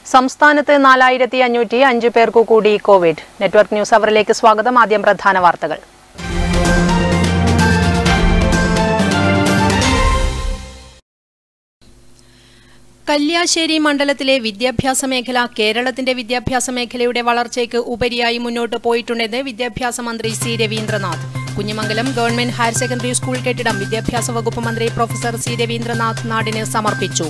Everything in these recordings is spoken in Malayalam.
സംസ്ഥാനത്ത് നാലായിരത്തി അഞ്ഞൂറ്റി അഞ്ച് പേർക്കു കൂടി കോവിഡ് നെറ്റ്വർക്ക് ന്യൂസ് അവറിലേക്ക് സ്വാഗതം ആദ്യം പ്രധാന വാർത്തകൾ കല്യാശ്ശേരി മണ്ഡലത്തിലെ വിദ്യാഭ്യാസ മേഖല കേരളത്തിന്റെ വിദ്യാഭ്യാസ മേഖലയുടെ വളർച്ചയ്ക്ക് ഉപരിയായി മുന്നോട്ട് പോയിട്ടുണ്ടെന്ന് വിദ്യാഭ്യാസ മന്ത്രി C Ravindranath Kunhimangalam government higher secondary school കെട്ടിടം വിദ്യാഭ്യാസ വകുപ്പ് മന്ത്രി പ്രൊഫസർ സി രവീന്ദ്രനാഥ് നാടിന് സമർപ്പിച്ചു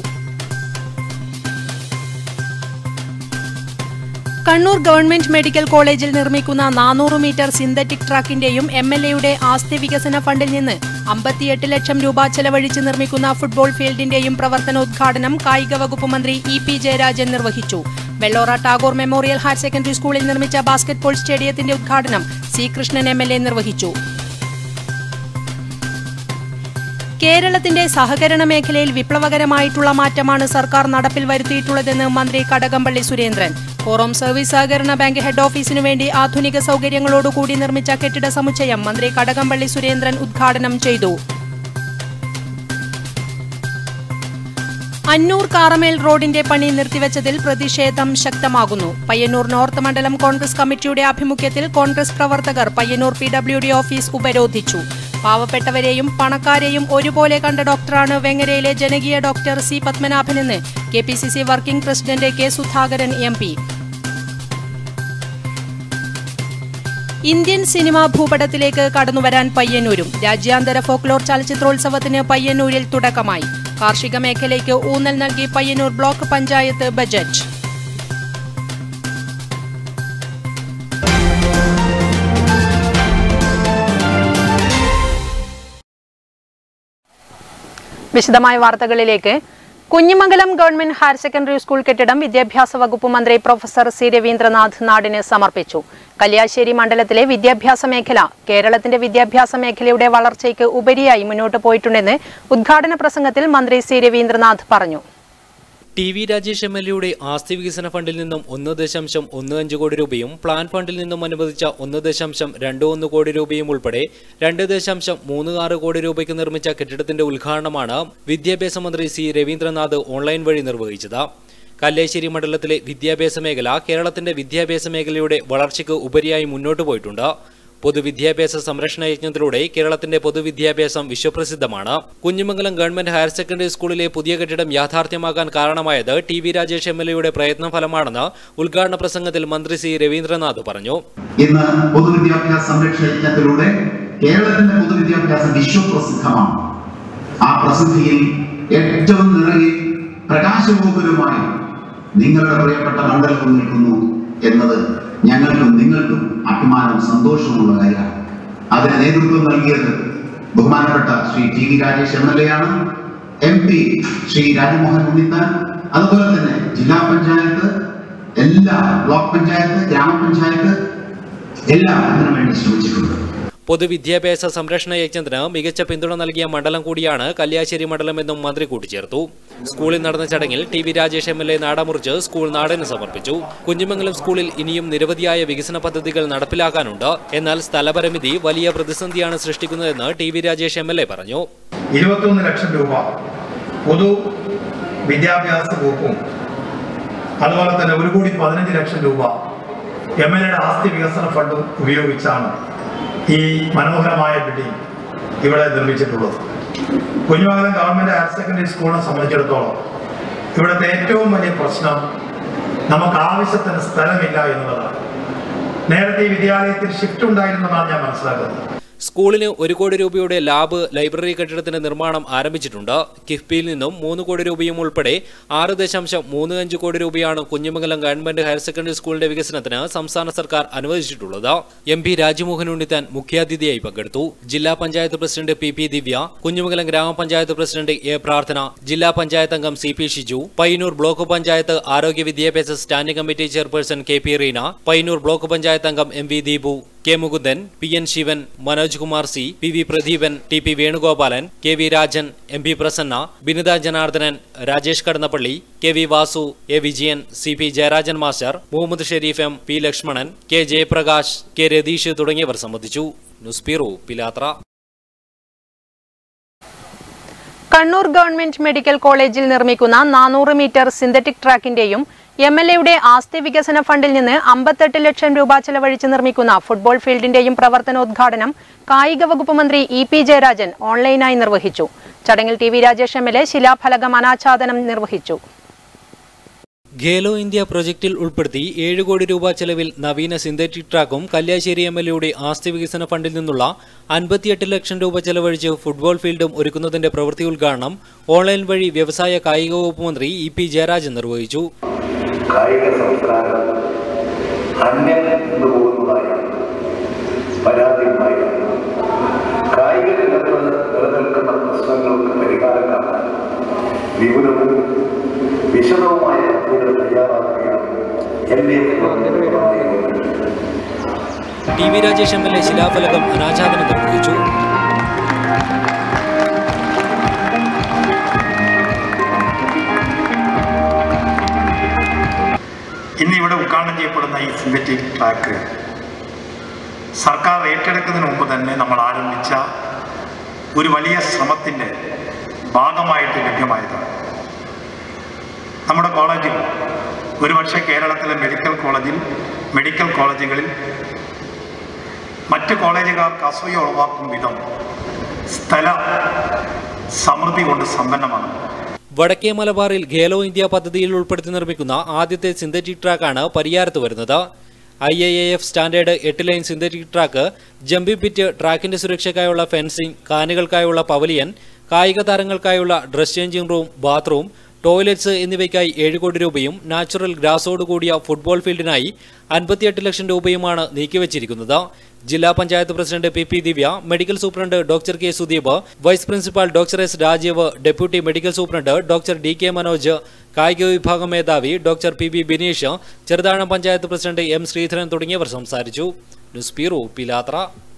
കണ്ണൂർ ഗവൺമെന്റ് മെഡിക്കൽ കോളേജിൽ നിർമ്മിക്കുന്ന നാനൂറ് മീറ്റർ സിന്തറ്റിക് ട്രാക്കിന്റെയും എം എൽ എയുടെ ആസ്തി വികസന ഫണ്ടിൽ നിന്ന് അമ്പത്തിയെട്ട് ലക്ഷം രൂപ ചെലവഴിച്ച് നിർമ്മിക്കുന്ന ഫുട്ബോൾ ഫീൽഡിന്റെയും പ്രവർത്തനോദ്ഘാടനം കായിക വകുപ്പ് മന്ത്രി ഇ പി ജയരാജൻ നിർവഹിച്ചു Vellora Tagore memorial higher secondary സ്കൂളിൽ നിർമ്മിച്ച ബാസ്കറ്റ്ബോൾ സ്റ്റേഡിയത്തിന്റെ ഉദ്ഘാടനം C Krishnan M L A നിർവഹിച്ചു കേരളത്തിന്റെ സഹകരണ മേഖലയിൽ വിപ്ലവകരമായിട്ടുള്ള മാറ്റമാണ് സർക്കാർ നടപ്പിൽ വരുത്തിയിട്ടുള്ളതെന്ന് മന്ത്രി കടകംപള്ളി സുരേന്ദ്രൻ കോറോം സർവീസ് സഹകരണ ബാങ്ക് ഹെഡ് ഓഫീസിനു വേണ്ടി ആധുനിക സൗകര്യങ്ങളോടുകൂടി നിർമ്മിച്ച കെട്ടിട സമുച്ചയം മന്ത്രി കടകംപള്ളി സുരേന്ദ്രൻ ഉദ്ഘാടനം ചെയ്തു അന്നൂർ കാറമേൽ റോഡിന്റെ പണി നിർത്തിവച്ചതിൽ പ്രതിഷേധം ശക്തമാകുന്നു പയ്യന്നൂർ നോർത്ത് മണ്ഡലം കോൺഗ്രസ് കമ്മിറ്റിയുടെ ആഭിമുഖ്യത്തിൽ കോൺഗ്രസ് പ്രവർത്തകർ Payyanur P W D office ഉപരോധിച്ചു പാവപ്പെട്ടവരെയും പണക്കാരെയും ഒരുപോലെ കണ്ട ഡോക്ടറാണ് വെങ്ങരയിലെ ജനകീയ ഡോക്ടർ സി പത്മനാഭനെന്ന് K P C C working president K Sudhakaran M P Indian cinema ഭൂപടത്തിലേക്ക് കടന്നുവരാൻ പയ്യന്നൂരും രാജ്യാന്തര ഫോക്ലോർ ചലച്ചിത്രോത്സവത്തിന് പയ്യന്നൂരിൽ തുടക്കമായി കാർഷിക മേഖലയ്ക്ക് ഊന്നൽ നൽകി പയ്യന്നൂർ ബ്ലോക്ക് പഞ്ചായത്ത് ബജറ്റ് വിശദമായ വാർത്തകളിലേക്ക് Kunhimangalam government higher secondary school കെട്ടിടം വിദ്യാഭ്യാസ വകുപ്പ് മന്ത്രി പ്രൊഫസർ സി രവീന്ദ്രനാഥ് നാടിന് സമർപ്പിച്ചു കല്യാശ്ശേരി മണ്ഡലത്തിലെ വിദ്യാഭ്യാസ മേഖല കേരളത്തിന്റെ വിദ്യാഭ്യാസ മേഖലയുടെ വളർച്ചയ്ക്ക് ഉപരിയായി മുന്നോട്ട് പോയിട്ടുണ്ടെന്ന് ഉദ്ഘാടന പ്രസംഗത്തിൽ മന്ത്രി സി രവീന്ദ്രനാഥ് പറഞ്ഞു T V Rajesh M L എയുടെ ആസ്തി വികസന ഫണ്ടിൽ നിന്നും ഒന്ന് ദശാംശം ഒന്ന് അഞ്ച് കോടി രൂപയും പ്ലാൻ ഫണ്ടിൽ നിന്നും അനുവദിച്ച ഒന്ന് ദശാംശം രണ്ട് ഒന്ന് കോടി രൂപയും ഉൾപ്പെടെ രണ്ട് ദശാംശം മൂന്ന് ആറ് കോടി രൂപയ്ക്ക് നിർമ്മിച്ച കെട്ടിടത്തിന്റെ ഉദ്ഘാടനമാണ് വിദ്യാഭ്യാസ മന്ത്രി സി രവീന്ദ്രനാഥ് ഓൺലൈൻ വഴി നിർവഹിച്ചത് കല്ലേശ്ശേരി മണ്ഡലത്തിലെ വിദ്യാഭ്യാസ മേഖല കേരളത്തിന്റെ വിദ്യാഭ്യാസ മേഖലയുടെ വളർച്ചയ്ക്ക് ഉപരിയായി മുന്നോട്ട് പോയിട്ടുണ്ട് പൊതുവിദ്യാഭ്യാസ സംരക്ഷണ യജ്ഞത്തിലൂടെ കേരളത്തിന്റെ പൊതുവിദ്യാഭ്യാസം വിശ്വപ്രസിദ്ധമാണ് കുഞ്ഞിമംഗലം ഗവൺമെന്റ് ഹയർ സെക്കൻഡറി സ്കൂളിലെ പുതിയ കെട്ടിടം യാഥാർത്ഥ്യമാക്കാൻ കാരണമായത് T V Rajesh M L എയുടെ പ്രയത്നഫലമാണെന്ന് ഉദ്ഘാടന പ്രസംഗത്തിൽ മന്ത്രി സി രവീന്ദ്രനാഥ് പറഞ്ഞു ഇന്ന് പൊതുവിദ്യാഭ്യാസ സംരക്ഷണ യജ്ഞത്തിലൂടെ കേരളത്തിന്റെ പൊതുവിദ്യാഭ്യാസം വിശ്വപ്രസിദ്ധമാണ് ആ പ്രസിദ്ധിയിൽ ഏറ്റവും നിറയെ പ്രകാശഗോപുരമായി നിങ്ങളുടെ പ്രിയപ്പെട്ട മണ്ഡലത്തിൽ നിൽക്കുന്നു എന്നത് ഞങ്ങൾക്കും നിങ്ങൾക്കും അഭിമാനവും സന്തോഷവുമുള്ള കാര്യമാണ് അതിന് നേതൃത്വം നൽകിയത് ബഹുമാനപ്പെട്ട Shri T V Rajesh M L A ആണ് എം പി ശ്രീ രാജമോഹൻ ഉണ്ണിത്താൻ അതുപോലെ തന്നെ ജില്ലാ പഞ്ചായത്ത് എല്ലാ ബ്ലോക്ക് പഞ്ചായത്ത് ഗ്രാമപഞ്ചായത്ത് എല്ലാം ഇതിനു വേണ്ടി ശ്രമിച്ചിട്ടുണ്ട് പൊതുവിദ്യാഭ്യാസ സംരക്ഷണ യജ്ഞത്തിന് മികച്ച പിന്തുണ നൽകിയ മണ്ഡലം കൂടിയാണ് കല്യാശ്ശേരി മണ്ഡലമെന്നും മന്ത്രി കൂട്ടിച്ചേർത്തു സ്കൂളിൽ നടന്ന ചടങ്ങിൽ T V Rajesh M L A നാടമുറിച്ച് സ്കൂൾ നാടിന് സമർപ്പിച്ചു കുഞ്ഞിമംഗലം സ്കൂളിൽ ഇനിയും നിരവധിയായ വികസന പദ്ധതികൾ നടപ്പിലാക്കാനുണ്ട് എന്നാൽ സ്ഥലപരിമിതി വലിയ പ്രതിസന്ധിയാണ് സൃഷ്ടിക്കുന്നതെന്ന് T V Rajesh M L A പറഞ്ഞു ഇരുപത്തൊന്ന് ലക്ഷം രൂപ പൊതു വിദ്യാഭ്യാസ വകുപ്പും അതുപോലെ തന്നെ ഒരു കോടി പതിനഞ്ച് ലക്ഷം രൂപ എം എൽ എയുടെ ആസ്തി വികസന ഫണ്ടും ഉപയോഗിച്ചാണ് ഈ മനോഹരമായ ബിൽഡിംഗ് ഇവിടെ നിർമ്മിച്ചിട്ടുള്ളത് കുഞ്ഞുമംഗലം ഗവൺമെന്റ് ഹയർ സെക്കൻഡറി സ്കൂളിനെ സംബന്ധിച്ചിടത്തോളം ഇവിടുത്തെ ഏറ്റവും വലിയ പ്രശ്നം നമുക്ക് ആവശ്യത്തിന് സ്ഥലമില്ല എന്നുള്ളതാണ് നേരത്തെ ഈ വിദ്യാലയത്തിൽ ഷിഫ്റ്റ് ഉണ്ടായിരുന്നതാണ് ഞാൻ മനസ്സിലാക്കുന്നത് സ്കൂളിന് ഒരു കോടി രൂപയുടെ ലാബ് ലൈബ്രറി കെട്ടിടത്തിന്റെ നിർമ്മാണം ആരംഭിച്ചിട്ടുണ്ട് കിഫ്ബിയിൽ നിന്നും മൂന്ന് കോടി രൂപയും ഉൾപ്പെടെ ആറ് ദശാംശം മൂന്ന് അഞ്ച് കോടി രൂപയാണ് കുഞ്ഞിമംഗലം ഗവൺമെന്റ് ഹയർ സെക്കൻഡറി സ്കൂളിന്റെ വികസനത്തിന് സംസ്ഥാന സർക്കാർ അനുവദിച്ചിട്ടുള്ളത് എം പി രാജ്മോഹൻ ഉണ്ണിത്താൻ മുഖ്യാതിഥിയായി പങ്കെടുത്തു ജില്ലാ panchayat president P P Divya Kunhimangalam ഗ്രാമപഞ്ചായത്ത് പ്രസിഡന്റ് എ പ്രാർത്ഥന ജില്ലാ പഞ്ചായത്ത് അംഗം C P Shiju Payyanur block panchayat ആരോഗ്യ വിദ്യാഭ്യാസ standing committee chairperson K P Reena Payyanur block panchayat അംഗം M V Deepu K Mukundan P N Sivan Manoj Kumar C P V Pradeepan T P Venugopalan K V Rajan M P Prasanna Binitha Janardhanan Rajesh Kadannappally K V Vasu A Vijayan C P Jayarajan master Muhammad Sharif M P Lakshmanan K Jayaprakash K Ratheesh തുടങ്ങിയവർ സംബന്ധിച്ചു news bureau Pilathara Kannur government medical കോളേജിൽ നിർമ്മിക്കുന്ന നാനൂറ് മീറ്റർ സിന്തറ്റിക് ട്രാക്കിന്റെയും എം എൽ എയുടെ ആസ്തി വികസന ഫണ്ടിൽ നിന്ന് അമ്പത്തെട്ട് ലക്ഷം രൂപ ചെലവഴിച്ച് നിർമ്മിക്കുന്ന ഫുട്ബോൾ ഫീൽഡിന്റെയും പ്രവർത്തനോദ്ഘാടനം കായിക വകുപ്പ് മന്ത്രി ഇ പി ജയരാജൻ ഓൺലൈനായി നിർവഹിച്ചു ചടങ്ങിൽ T V Rajesh M L A ശിലാഫലകം അനാച്ഛാദനം നിർവഹിച്ചു ഖേലോ ഇന്ത്യ പ്രൊജക്ടിൽ ഉൾപ്പെടുത്തി ഏഴ് കോടി രൂപ ചെലവിൽ നവീന സിന്തറ്റിക് ട്രാക്കും കല്യാശ്ശേരി എം എൽ എയുടെ ആസ്തി വികസന ഫണ്ടിൽ നിന്നുള്ള അൻപത്തിയെട്ട് ലക്ഷം രൂപ ചെലവഴിച്ച് ഫുട്ബോൾ ഫീൽഡും ഒരുക്കുന്നതിന്റെ പ്രവൃത്തി ഉദ്ഘാടനം ഓൺലൈൻ വഴി വ്യവസായ കായിക വകുപ്പ് മന്ത്രി ഇ പി ജയരാജൻ നിർവഹിച്ചു കായിക സംസ്കാരം അന്യം നിന്ന് പോകുന്നതായി പരാതിയുമായി കായിക രംഗത്ത് നിലനിൽക്കുന്ന പ്രശ്നങ്ങൾക്ക് പരിഹാരം കാണാൻ വിപുലവും വിശദവുമായ പദ്ധതികൾ തയ്യാറാക്കുകയാണ് L D F government T V Rajesh M L A ശിലാഫലകം അനാച്ഛാദനം നിർവഹിച്ചു ഇന്ന് ഇവിടെ ഉദ്ഘാടനം ചെയ്യപ്പെടുന്ന ഈ സിന്തറ്റിക് ട്രാക്ക് സർക്കാർ ഏറ്റെടുക്കുന്നതിന് മുമ്പ് തന്നെ നമ്മൾ ആരംഭിച്ച ഒരു വലിയ ശ്രമത്തിൻ്റെ ഭാഗമായിട്ട് ലഭ്യമായതാണ് നമ്മുടെ കോളേജിൽ ഒരുപക്ഷെ കേരളത്തിലെ മെഡിക്കൽ കോളേജിൽ മെഡിക്കൽ കോളേജുകളിൽ മറ്റ് കോളേജുകാർക്ക് അസൂയ ഉളവാക്കും വിധം സ്ഥല സമൃദ്ധി കൊണ്ട് സമ്പന്നമാണ് വടക്കേ മലബാറിൽ ഖേലോ ഇന്ത്യ പദ്ധതിയിൽ ഉൾപ്പെടുത്തി നിർമ്മിക്കുന്ന ആദ്യത്തെ സിന്തറ്റിക് ട്രാക്കാണ് പരിയാരത്ത് വരുന്നത് ഐ എ എഫ് സ്റ്റാൻഡേർഡ് എട്ട് lane synthetic track jumping pit ട്രാക്കിന്റെ സുരക്ഷയ്ക്കായുള്ള ഫെൻസിംഗ് കാനുകൾക്കായുള്ള പവലിയൻ കായിക താരങ്ങൾക്കായുള്ള dress changing room bathroom toilets എന്നിവയ്ക്കായി ഏഴ് കോടി രൂപയും നാച്ചുറൽ ഗ്രാസോട് കൂടിയ ഫുട്ബോൾ ഫീൽഡിനായി അൻപത്തിയെട്ട് ലക്ഷം രൂപയുമാണ് നീക്കിവച്ചിരിക്കുന്നത് ജില്ലാ panchayat president P P Divya medical superintendent doctor K Sudeep vice principal doctor S Rajeev deputy medical superintendent doctor D K Manoj കായിക വിഭാഗം മേധാവി doctor P B Bineesh Cheruthazham panchayat president M Sreedharan തുടങ്ങിയവർ സംസാരിച്ചു news bureau Pilathara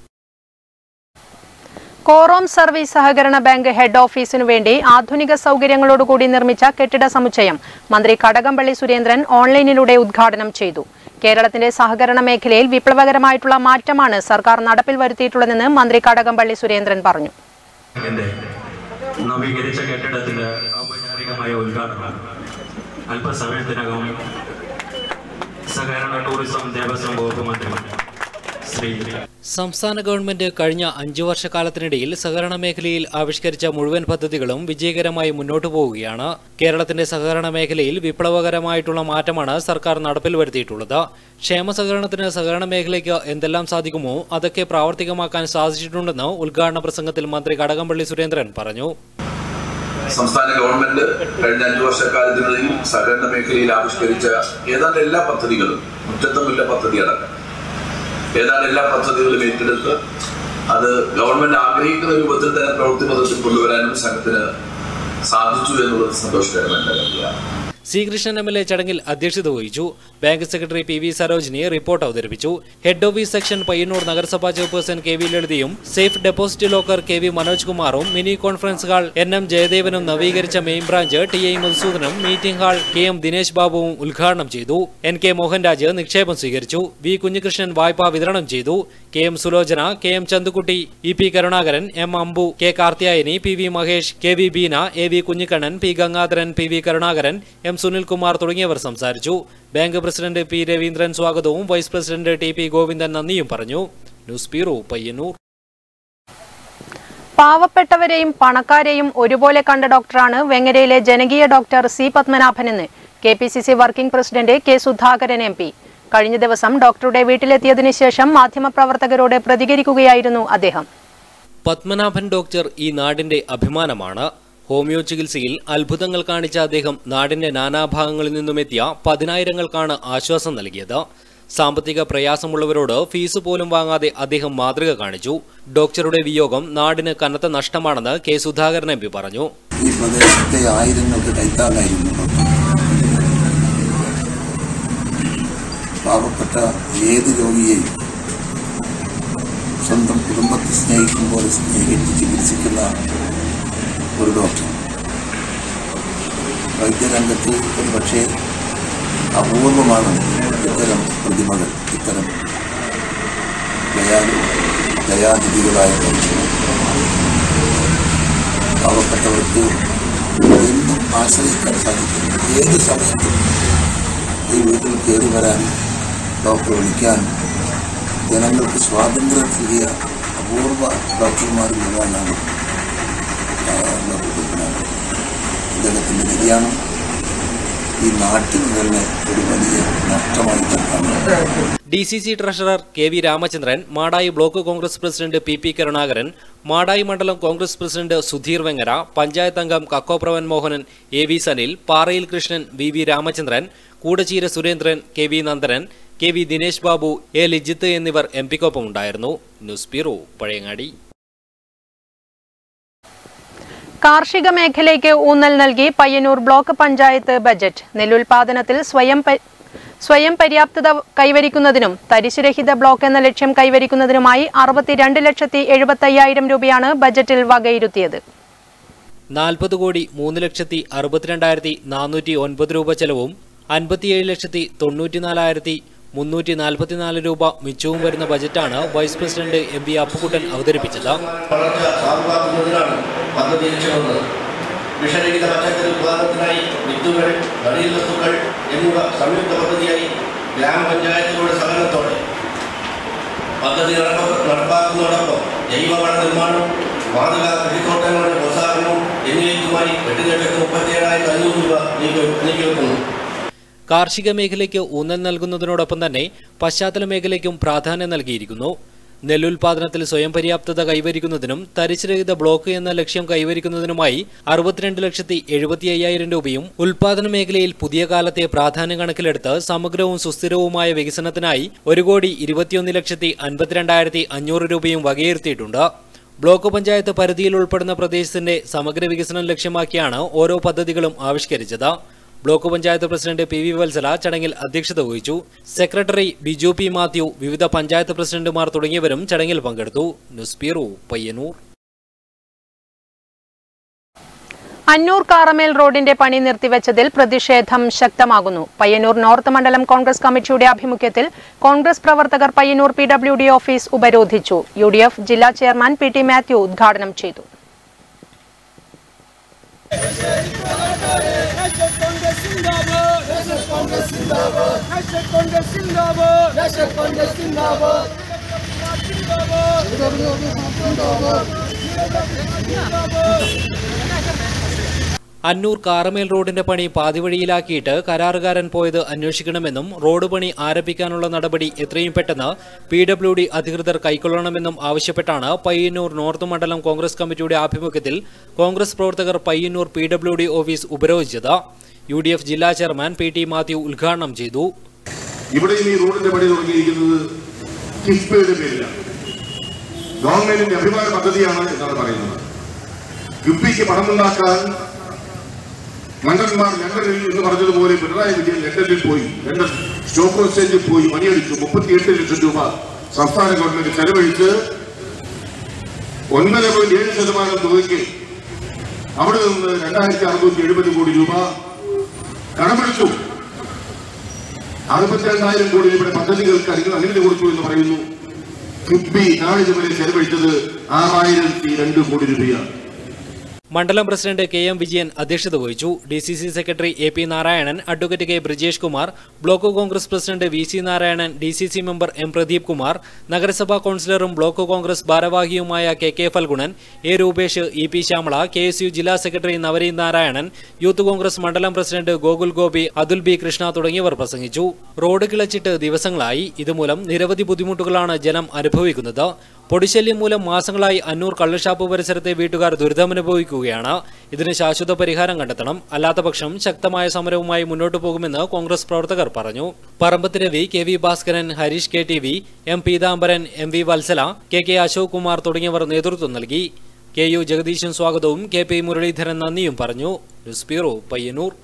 Korom service സഹകരണ ബാങ്ക് ഹെഡ് ഓഫീസിനു വേണ്ടി ആധുനിക സൗകര്യങ്ങളോടുകൂടി നിർമ്മിച്ച കെട്ടിട സമുച്ചയം മന്ത്രി കടകംപള്ളി സുരേന്ദ്രൻ ഓൺലൈനിലൂടെ ഉദ്ഘാടനം ചെയ്തു കേരളത്തിന്റെ സഹകരണ മേഖലയിൽ വിപ്ലവകരമായിട്ടുള്ള മാറ്റമാണ് സർക്കാർ നടപ്പിൽ വരുത്തിയിട്ടുള്ളതെന്ന് മന്ത്രി കടകംപള്ളി സുരേന്ദ്രൻ പറഞ്ഞു ഇതിന്റെ നവീകരിച്ച കെട്ടിടത്തിന്റെ ഔപചാരികമായ ഉദ്ഘാടനം അല്പസമയത്തിനകം സഹകരണ ടൂറിസം ദേവസ്വം വകുപ്പ് മന്ത്രി ശ്രീ സംസ്ഥാന ഗവൺമെന്റ് കഴിഞ്ഞ അഞ്ചു വർഷക്കാലത്തിനിടയിൽ സഹകരണ മേഖലയിൽ ആവിഷ്കരിച്ച മുഴുവൻ പദ്ധതികളും വിജയകരമായി മുന്നോട്ടു പോവുകയാണ് കേരളത്തിന്റെ സഹകരണ മേഖലയിൽ വിപ്ലവകരമായിട്ടുള്ള മാറ്റമാണ് സർക്കാർ നടപ്പിൽ വരുത്തിയിട്ടുള്ളത് ക്ഷേമ സഹകരണത്തിന് സഹകരണ മേഖലയ്ക്ക് എന്തെല്ലാം സാധിക്കുമോ അതൊക്കെ പ്രാവർത്തികമാക്കാൻ സാധിച്ചിട്ടുണ്ടെന്ന് ഉദ്ഘാടന പ്രസംഗത്തിൽ മന്ത്രി കടകംപള്ളി സുരേന്ദ്രൻ പറഞ്ഞു സംസ്ഥാന ഗവൺമെന്റ് കഴിഞ്ഞ അഞ്ചു വർഷക്കാലത്തിനുള്ളിൽ സഹകരണ മേഖലയിൽ ആവിഷ്കരിച്ച ഏതാണ്ട് എല്ലാ പദ്ധതികളും മുറ്റത്തമില്ല പദ്ധതി അടക്കം ഏതാണ്ട് എല്ലാ പദ്ധതികളും ഏറ്റെടുത്ത് അത് ഗവൺമെന്റ് ആഗ്രഹിക്കുന്ന രൂപത്തിൽ തന്നെ പ്രവൃത്തി പദ്ധതി കൊണ്ടുവരാനും സംഘത്തിന് സാധിച്ചു എന്നുള്ളത് സന്തോഷകരമായ കാര്യമാണ് C Krishnan M L A ചടങ്ങിൽ അധ്യക്ഷത വഹിച്ചു bank secretary P V Sarojini report അവതരിപ്പിച്ചു ഹെഡ് ഓഫീസ് സെക്ഷൻ പയ്യന്നൂർ നഗരസഭാ ചെയർപേഴ്സൺ കെ വി ലളിതയും safe deposit locker K V Manoj കുമാറും mini conference hall N M ജയദേവനും നവീകരിച്ച മെയിൻ ബ്രാഞ്ച് ടി ഐ മധുസൂദനും meeting hall K M Dinesh ബാബുവും ഉദ്ഘാടനം ചെയ്തു എൻ കെ മോഹൻരാജ് നിക്ഷേപം സ്വീകരിച്ചു വി കുഞ്ഞികൃഷ്ണൻ വായ്പ വിതരണം ചെയ്തു K M Sulochana K M Chandukutty E P Karunakaran M Ambu K Karthiyayani P V Mahesh K V Beena A V Kunhikannan P Gangadharan P V Karunakaran M Sunilkumar തുടങ്ങിയവർ സംസാരിച്ചു ബാങ്ക് പ്രസിഡന്റ് പി രവീന്ദ്രൻ സ്വാഗതവും vice president T P Govindan നന്ദിയും പറഞ്ഞു ന്യൂസ് ബ്യൂറോ പയ്യന്നൂർ പാവപ്പെട്ടവരെയും പണക്കാരെയും ഒരുപോലെ കണ്ട ഡോക്ടറാണ് വെങ്ങരയിലെ ജനകീയ ഡോക്ടർ സി പത്മനാഭനെന്ന് K P C C working president K Sudhakaran M P കഴിഞ്ഞ ദിവസം ഡോക്ടറുടെ വീട്ടിലെത്തിയതിനു ശേഷം മാധ്യമപ്രവർത്തകരോട് പ്രതികരിക്കുകയായിരുന്നു അദ്ദേഹം പത്മനാഭൻ ഡോക്ടർ ഈ നാടിന്റെ അഭിമാനമാണ് ഹോമിയോ ചികിത്സയിൽ അത്ഭുതങ്ങൾ കാണിച്ച അദ്ദേഹം നാടിന്റെ നാനാഭാഗങ്ങളിൽ നിന്നുമെത്തിയ പതിനായിരങ്ങൾക്കാണ് ആശ്വാസം നൽകിയത് സാമ്പത്തിക പ്രയാസമുള്ളവരോട് ഫീസ് പോലും വാങ്ങാതെ അദ്ദേഹം മാതൃക കാണിച്ചു ഡോക്ടറുടെ വിയോഗം നാടിന് കനത്ത നഷ്ടമാണെന്ന് കെ സുധാകരൻ എം പി പറഞ്ഞു ഈ പ്രദേശത്തെ ആയിരങ്ങൾക്ക് കൈത്താങ്ങായിരുന്നു പാവപ്പെട്ട ഏത് രോഗിയെയും സ്വന്തം കുടുംബത്തെ സ്നേഹിക്കും പോലെ സ്നേഹിച്ച് ചികിത്സിക്കുന്ന ഒരു ഡോക്ടർ വൈദ്യരംഗത്ത് ഒരു പക്ഷേ അപൂർവമാണ് ഇത്തരം പ്രതിമകൾ ഇത്തരം ദയാലു ദയാനിധികളായ ഡോക്ടർമാർ പാവപ്പെട്ടവർക്ക് എന്നും ആശ്രയിക്കാൻ സാധിക്കും ഏത് സമയത്തും ഈ വീട്ടിൽ കയറി വരാൻ ഡോക്ടർ വിളിക്കാൻ ജനങ്ങൾക്ക് സ്വാതന്ത്ര്യം നൽകിയ അപൂർവ ഡോക്ടർമാരിൽ ഒരാളാണ് ആ, ഡോക്ടർ കുട്ടനാട് അദ്ദേഹത്തിൻ്റെ നിര്യാണം ഈ നാട്ടിന് തന്നെ ഒരു വലിയ നഷ്ടമായി തന്നെ D C C treasurer K V Ramachandran Madayi block Congress president P P Karunakaran Madayi മണ്ഡലം കോൺഗ്രസ് പ്രസിഡന്റ് സുധീർ വെങ്ങര പഞ്ചായത്ത് അംഗം Kakkopravan Mohanan A V Sanil Parayil Krishnan V V Ramachandran Koodacheera Surendran K V Nandanan K V Dinesh Babu A Lijith എന്നിവർ എം പിക്കൊപ്പം ഉണ്ടായിരുന്നു ന്യൂസ് ബ്യൂറോ പഴയങ്ങാടി കാർഷിക മേഖലയ്ക്ക് ഊന്നൽ നൽകി പയ്യന്നൂർ ബ്ലോക്ക് പഞ്ചായത്ത് ബജറ്റ് നെല്ലുൽപാദനത്തിൽ സ്വയം പ- സ്വയം പര്യാപ്തത കൈവരിക്കുന്നതിനും തരിശുരഹിത ബ്ലോക്ക് എന്ന ലക്ഷ്യം കൈവരിക്കുന്നതിനുമായി അറുപത്തിരണ്ട് ലക്ഷത്തി എഴുപത്തി അയ്യായിരം രൂപയാണ് ബജറ്റിൽ വകയിരുത്തിയത് നാൽപ്പത് കോടി മൂന്ന് ലക്ഷത്തി അറുപത്തിരണ്ടായിരത്തി നാനൂറ്റി ഒൻപത് രൂപ ചെലവും അൻപത്തിയേഴ് ലക്ഷത്തി തൊണ്ണൂറ്റിനാലായിരത്തി മുന്നൂറ്റി നാൽപ്പത്തിനാല് രൂപ മിച്ചവും വരുന്ന ബജറ്റാണ് vice president M P Appukuttan അവതരിപ്പിച്ചത് വളർച്ച സാധുവാക്കുന്നതിനാണ് പദ്ധതി ലക്ഷ്യമെന്നത് വിഷരഹിത പച്ചക്കറി ഉത്പാദനത്തിനായി വിത്തുകൾ നടീൽ വസ്തുക്കൾ എന്നിവ സംയുക്ത പദ്ധതിയായി ഗ്രാമപഞ്ചായത്തുകളുടെ സഹകരണത്തോടെ പദ്ധതി നടപ്പ- നടപ്പാക്കുന്നതോടൊപ്പം ജൈവവള നിർമ്മാണം മാതൃകാ കൃഷിത്തോട്ടങ്ങളുടെ പ്രോത്സാഹനവും എന്നിവയ്ക്കുമായി എട്ട് ലക്ഷത്തി മുപ്പത്തിയേഴായിരത്തി അഞ്ഞൂറ് രൂപ നീക്കി നീക്കിവെക്കുന്നു കാർഷിക മേഖലയ്ക്ക് ഊന്നൽ നൽകുന്നതിനോടൊപ്പം തന്നെ പശ്ചാത്തല മേഖലയ്ക്കും പ്രാധാന്യം നൽകിയിരിക്കുന്നു നെല്ലുൽപാദനത്തിൽ സ്വയം പര്യാപ്തത കൈവരിക്കുന്നതിനും തരിശുരഹിത ബ്ലോക്ക് എന്ന ലക്ഷ്യം കൈവരിക്കുന്നതിനുമായി അറുപത്തിരണ്ട് ലക്ഷത്തി എഴുപത്തി അയ്യായിരം രൂപയും ഉൽപാദന മേഖലയിൽ പുതിയ കാലത്തെ പ്രാധാന്യം കണക്കിലെടുത്ത് സമഗ്രവും സുസ്ഥിരവുമായ വികസനത്തിനായി ഒരു കോടി ഇരുപത്തിയൊന്ന് ലക്ഷത്തി അൻപത്തിരണ്ടായിരത്തി അഞ്ഞൂറ് രൂപയും വകയിരുത്തിയിട്ടുണ്ട് ബ്ലോക്ക് പഞ്ചായത്ത് പരിധിയിൽ ഉൾപ്പെടുന്ന പ്രദേശത്തിന്റെ സമഗ്ര വികസനം ലക്ഷ്യമാക്കിയാണ് ഓരോ പദ്ധതികളും ആവിഷ്കരിച്ചത് block panchayat president P V Vatsala ചടങ്ങിൽ അധ്യക്ഷത വഹിച്ചു സെക്രട്ടറി ബിജു പി മാത്യു വിവിധ പഞ്ചായത്ത് പ്രസിഡന്റുമാർ തുടങ്ങിയവരും ചടങ്ങിൽ പങ്കെടുത്തു ന്യൂസ് ബ്യൂറോ പയ്യന്നൂർ അന്നൂർ കാറമേൽ റോഡിന്റെ പണി നിർത്തിവെച്ചതിൽ പ്രതിഷേധം ശക്തമാകുന്നു പയ്യന്നൂർ നോർത്ത് മണ്ഡലം കോൺഗ്രസ് കമ്മിറ്റിയുടെ ആഭിമുഖ്യത്തിൽ കോൺഗ്രസ് പ്രവർത്തകർ Payyanur P W D office ഉപരോധിച്ചു യു ഡി എഫ് ജില്ലാ ചെയർമാൻ പി ടി മാത്യു ഉദ്ഘാടനം ചെയ്തു അന്നൂർ കാറമേൽ റോഡിന്റെ പണി പാതിവഴിയിലാക്കിയിട്ട് കരാറുകാരൻ പോയത് അന്വേഷിക്കണമെന്നും റോഡ് പണി ആരംഭിക്കാനുള്ള നടപടി എത്രയും പെട്ടെന്ന് പി ഡബ്ല്യു ഡി അധികൃതർ കൈക്കൊള്ളണമെന്നും ആവശ്യപ്പെട്ടാണ് പയ്യന്നൂർ നോർത്ത് മണ്ഡലം കോൺഗ്രസ് കമ്മിറ്റിയുടെ ആഭിമുഖ്യത്തിൽ കോൺഗ്രസ് പ്രവർത്തകർ Payyanur P W D office ഉപരോധിച്ചത് യു ഡി എഫ് ജില്ലാ ചെയർമാൻ പി ടി മാത്യു ഉദ്ഘാടനം ചെയ്തു ഇവിടെയും ഈ റോഡിന്റെ പണി തുടങ്ങിയിരിക്കുന്നത് കിഫ്ബിയുടെ പേരിലാണ് ഗവൺമെന്റിന്റെ അഭിമാന പദ്ധതിയാണ് എന്നാണ് പറയുന്നത് കിഫ്ബിക്ക് പണമുണ്ടാക്കാൻ മന്ത്രന്മാർ ലണ്ടനിൽ എന്ന് പറഞ്ഞതുപോലെ പിണറായി വിജയൻ ലണ്ടനിൽ പോയി ലണ്ടൻ സ്റ്റോക്ക് എക്സ്ചേഞ്ചിൽ പോയി പണിയടിച്ചു മുപ്പത്തിയെട്ട് ലക്ഷം രൂപ സംസ്ഥാന ഗവൺമെന്റ് ചെലവഴിച്ച് ഒൻപത് പോയിന്റ് ഏഴ് ശതമാനം തുകയ്ക്ക് അവിടെ നിന്ന് രണ്ടായിരത്തി അറുന്നൂറ്റി എഴുപത് കോടി രൂപ കടമെടുത്തു അറുപത്തിരണ്ടായിരം കോടി രൂപയുടെ പദ്ധതികൾക്ക് അനു- അനുമതി കൊടുത്തു എന്ന് പറയുന്നു കിഫ്ബി നാളിതുവരെ ചെലവഴിച്ചത് ആറായിരത്തി രണ്ട് കോടി രൂപയാണ് മണ്ഡലം പ്രസിഡന്റ് കെ എം വിജയൻ അധ്യക്ഷത വഹിച്ചു D C C secretary A P Narayanan advocate K Brijesh Kumar block Congress president V C Narayanan D C C member M Pradeep Kumar നഗരസഭാ കൌൺസിലറും ബ്ലോക്ക് കോൺഗ്രസ് ഭാരവാഹിയുമായ K K Phalgunan A Roopesh E P Shyamala K S U ജില്ലാ സെക്രട്ടറി നവരീൻ നാരായണൻ യൂത്ത് കോൺഗ്രസ് മണ്ഡലം പ്രസിഡന്റ് ഗോകുൽ ഗോപി അതുൽ ബി കൃഷ്ണ തുടങ്ങിയവർ പ്രസംഗിച്ചു റോഡ് കിളച്ചിട്ട് ദിവസങ്ങളായി ഇതുമൂലം നിരവധി ബുദ്ധിമുട്ടുകളാണ് ജനം അനുഭവിക്കുന്നത് പൊടിശല്യം മൂലം മാസങ്ങളായി അന്നൂർ കള്ളുഷാപ്പ് പരിസരത്തെ വീട്ടുകാർ ദുരിതമനുഭവിക്കുകയാണ് ഇതിന് ശാശ്വത പരിഹാരം കണ്ടെത്തണം അല്ലാത്തപക്ഷം ശക്തമായ സമരവുമായി മുന്നോട്ടു പോകുമെന്ന് കോൺഗ്രസ് പ്രവർത്തകർ പറഞ്ഞു Parambath Ravi K V Bhaskaran Hareesh K T V M Peethambaran M V Vatsala K K Ashok Kumar തുടങ്ങിയവർ നേതൃത്വം നൽകി കെ യു ജഗദീശൻ സ്വാഗതവും കെ പി മുരളീധരൻ നന്ദിയും പറഞ്ഞു news bureau Payyanur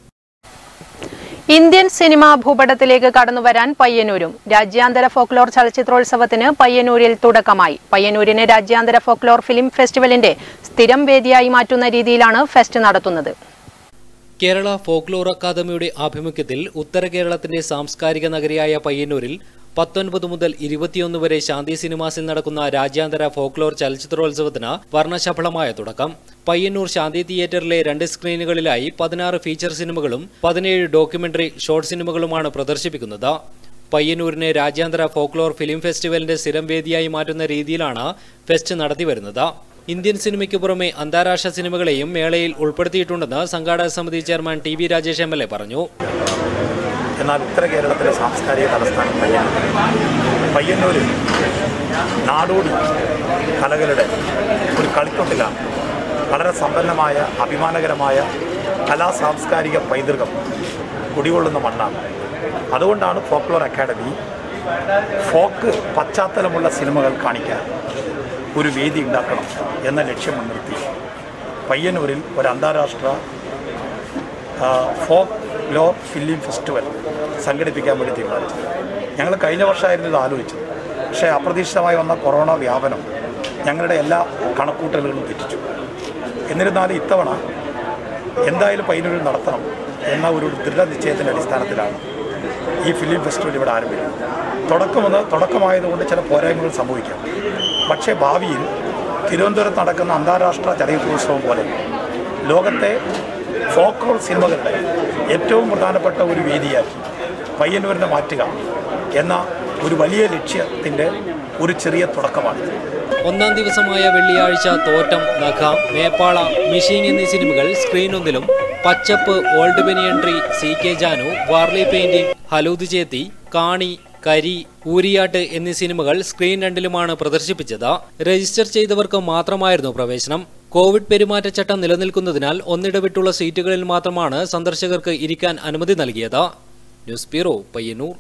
Indian cinema ഭൂപടത്തിലേക്ക് കടന്നുവരാൻ പയ്യന്നൂരും രാജ്യാന്തര ഫോക്ലോർ ചലച്ചിത്രോത്സവത്തിന് പയ്യന്നൂരിൽ തുടക്കമായി പയ്യന്നൂരിനെ രാജ്യാന്തര ഫോക്ലോർ ഫിലിം ഫെസ്റ്റിവലിന്റെ സ്ഥിരം വേദിയായി മാറ്റുന്ന രീതിയിലാണ് ഫെസ്റ്റ് നടത്തുന്നത് കേരള ഫോക്ലോർ അക്കാദമിയുടെ ആഭിമുഖ്യത്തിൽ ഉത്തര കേരളത്തിന്റെ സാംസ്കാരിക നഗരിയായ പയ്യന്നൂരിൽ പത്തൊൻപത് മുതൽ ഇരുപത്തിയൊന്ന് വരെ ശാന്തി സിനിമാസിൽ നടക്കുന്ന രാജ്യാന്തര ഫോക്ലോർ ചലച്ചിത്രോത്സവത്തിന് വർണ്ണശബളമായ തുടക്കം പയ്യന്നൂർ ശാന്തി തിയേറ്ററിലെ രണ്ട് സ്ക്രീനുകളിലായി പതിനാറ് ഫീച്ചർ സിനിമകളും പതിനേഴ് ഡോക്യുമെന്ററി ഷോർട്ട് സിനിമകളുമാണ് പ്രദർശിപ്പിക്കുന്നത് പയ്യന്നൂരിനെ രാജ്യാന്തര ഫോക്ലോർ ഫിലിം ഫെസ്റ്റിവലിന്റെ സ്ഥിരം വേദിയായി മാറ്റുന്ന രീതിയിലാണ് ഫെസ്റ്റ് നടത്തിവരുന്നത് ഇന്ത്യൻ സിനിമയ്ക്ക് പുറമെ അന്താരാഷ്ട്ര സിനിമകളെയും മേളയിൽ ഉൾപ്പെടുത്തിയിട്ടുണ്ടെന്ന് സംഘാടക സമിതി chairman T V Rajesh M L A പറഞ്ഞു എന്നാൽ ഉത്തര കേരളത്തിലെ സാംസ്കാരിക തലസ്ഥാനം പയ്യന്നൂർ പയ്യന്നൂരിൽ നാടോടി കലകളുടെ ഒരു കളിത്തൊട്ടിലാണ് വളരെ സമ്പന്നമായ അഭിമാനകരമായ കലാ സാംസ്കാരിക പൈതൃകം കുടികൊള്ളുന്ന മണ്ണാണ് അതുകൊണ്ടാണ് ഫോക്ലോർ അക്കാഡമി ഫോക്ക് പശ്ചാത്തലമുള്ള സിനിമകൾ കാണിക്കാൻ ഒരു വേദി ഉണ്ടാക്കണം എന്ന ലക്ഷ്യം മുൻനിർത്തി പയ്യന്നൂരിൽ ഒരു അന്താരാഷ്ട്ര ഫോക്ക് ലോർ ഫിലിം ഫെസ്റ്റിവൽ സംഘടിപ്പിക്കാൻ വേണ്ടി തീരുമാനിച്ചു ഞങ്ങൾ കഴിഞ്ഞ വർഷമായിരുന്നു ഇത് ആലോചിച്ചത് പക്ഷേ അപ്രതീക്ഷിതമായി വന്ന കൊറോണ വ്യാപനം ഞങ്ങളുടെ എല്ലാ കണക്കൂട്ടലുകളും തെറ്റിച്ചു എന്നിരുന്നാലും ഇത്തവണ എന്തായാലും പയ്യന്നൂരിൽ നടത്തണം എന്ന ഒരു ദൃഢനിശ്ചയത്തിൻ്റെ അടിസ്ഥാനത്തിലാണ് ഈ ഫിലിം ഫെസ്റ്റിവൽ ഇവിടെ ആരംഭിക്കുന്നത് തുടക്കമെന്ന് തുടക്കമായതുകൊണ്ട് ചില പോരായ്മകൾ സംഭവിക്കാം പക്ഷേ ഭാവിയിൽ തിരുവനന്തപുരത്ത് നടക്കുന്ന അന്താരാഷ്ട്ര ചലച്ചിത്രോത്സവം പോലെ ലോകത്തെ ഫോക്ലോർ സിനിമകളുടെ ഏറ്റവും പ്രധാനപ്പെട്ട ഒരു വേദിയാക്കി പയ്യന്നൂരിനെ മാറ്റുക എന്ന ഒരു വലിയ ലക്ഷ്യത്തിൻ്റെ ഒരു ചെറിയ തുടക്കമാണിത് ഒന്നാം ദിവസമായ വെള്ളിയാഴ്ച തോറ്റം നഖ മേപ്പാള മിഷീങ് എന്നീ സിനിമകൾ സ്ക്രീനൊന്നിലും Pachappu old banyan tree C K Janu Warli painting Halud Chethi Kaani Kari ഊരിയാട്ട് എന്നീ സിനിമകൾ സ്ക്രീൻ രണ്ടിലുമാണ് പ്രദർശിപ്പിച്ചത് രജിസ്റ്റർ ചെയ്തവർക്ക് മാത്രമായിരുന്നു പ്രവേശനം കോവിഡ് പെരുമാറ്റച്ചട്ടം നിലനിൽക്കുന്നതിനാൽ ഒന്നിടവിട്ടുള്ള സീറ്റുകളിൽ മാത്രമാണ് സന്ദർശകർക്ക് ഇരിക്കാൻ അനുമതി നൽകിയത് ന്യൂസ് ബ്യൂറോ പയ്യന്നൂർ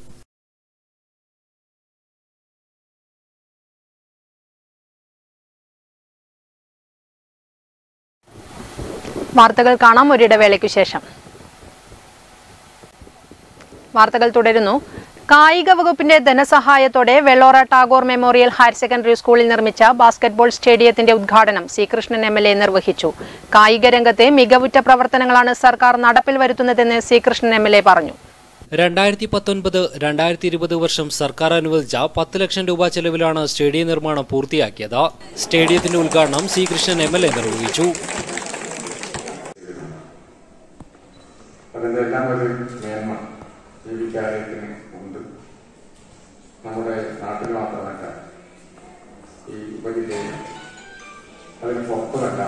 വാർത്തകൾ കാണാം ഒരിടവേളയ്ക്കു ശേഷം വാർത്തകൾ തുടരുന്നു കായിക വകുപ്പിന്റെ ധനസഹായത്തോടെ Vellora Tagore memorial higher secondary സ്കൂളിൽ നിർമ്മിച്ച ബാസ്കറ്റ്ബോൾ സ്റ്റേഡിയത്തിന്റെ ഉദ്ഘാടനം C Krishnan M L A നിർവഹിച്ചു കായിക രംഗത്തെ മികവുറ്റ പ്രവർത്തനങ്ങളാണ് സർക്കാർ നടപ്പിൽ വരുത്തുന്നതെന്ന് C Krishnan M L A പറഞ്ഞു രണ്ടായിരത്തി പത്തൊൻപത് രണ്ടായിരത്തി ഇരുപത് വർഷം സർക്കാർ അനുവദിച്ച പത്ത് ലക്ഷം രൂപ ചെലവിലാണ് സ്റ്റേഡിയം നിർമ്മാണം പൂർത്തിയാക്കിയത് സ്റ്റേഡിയത്തിന്റെ ഉദ്ഘാടനം C Krishnan M L A നിർവഹിച്ചു അതിൻ്റെ എല്ലാം ഒരു മേന്മ ഈ വിദ്യാലയത്തിന് ഉണ്ട് നമ്മുടെ നാട്ടിൽ മാത്രമല്ല ഈ ഉപജില്ലയിൽ അതിന് പുറത്തുമല്ല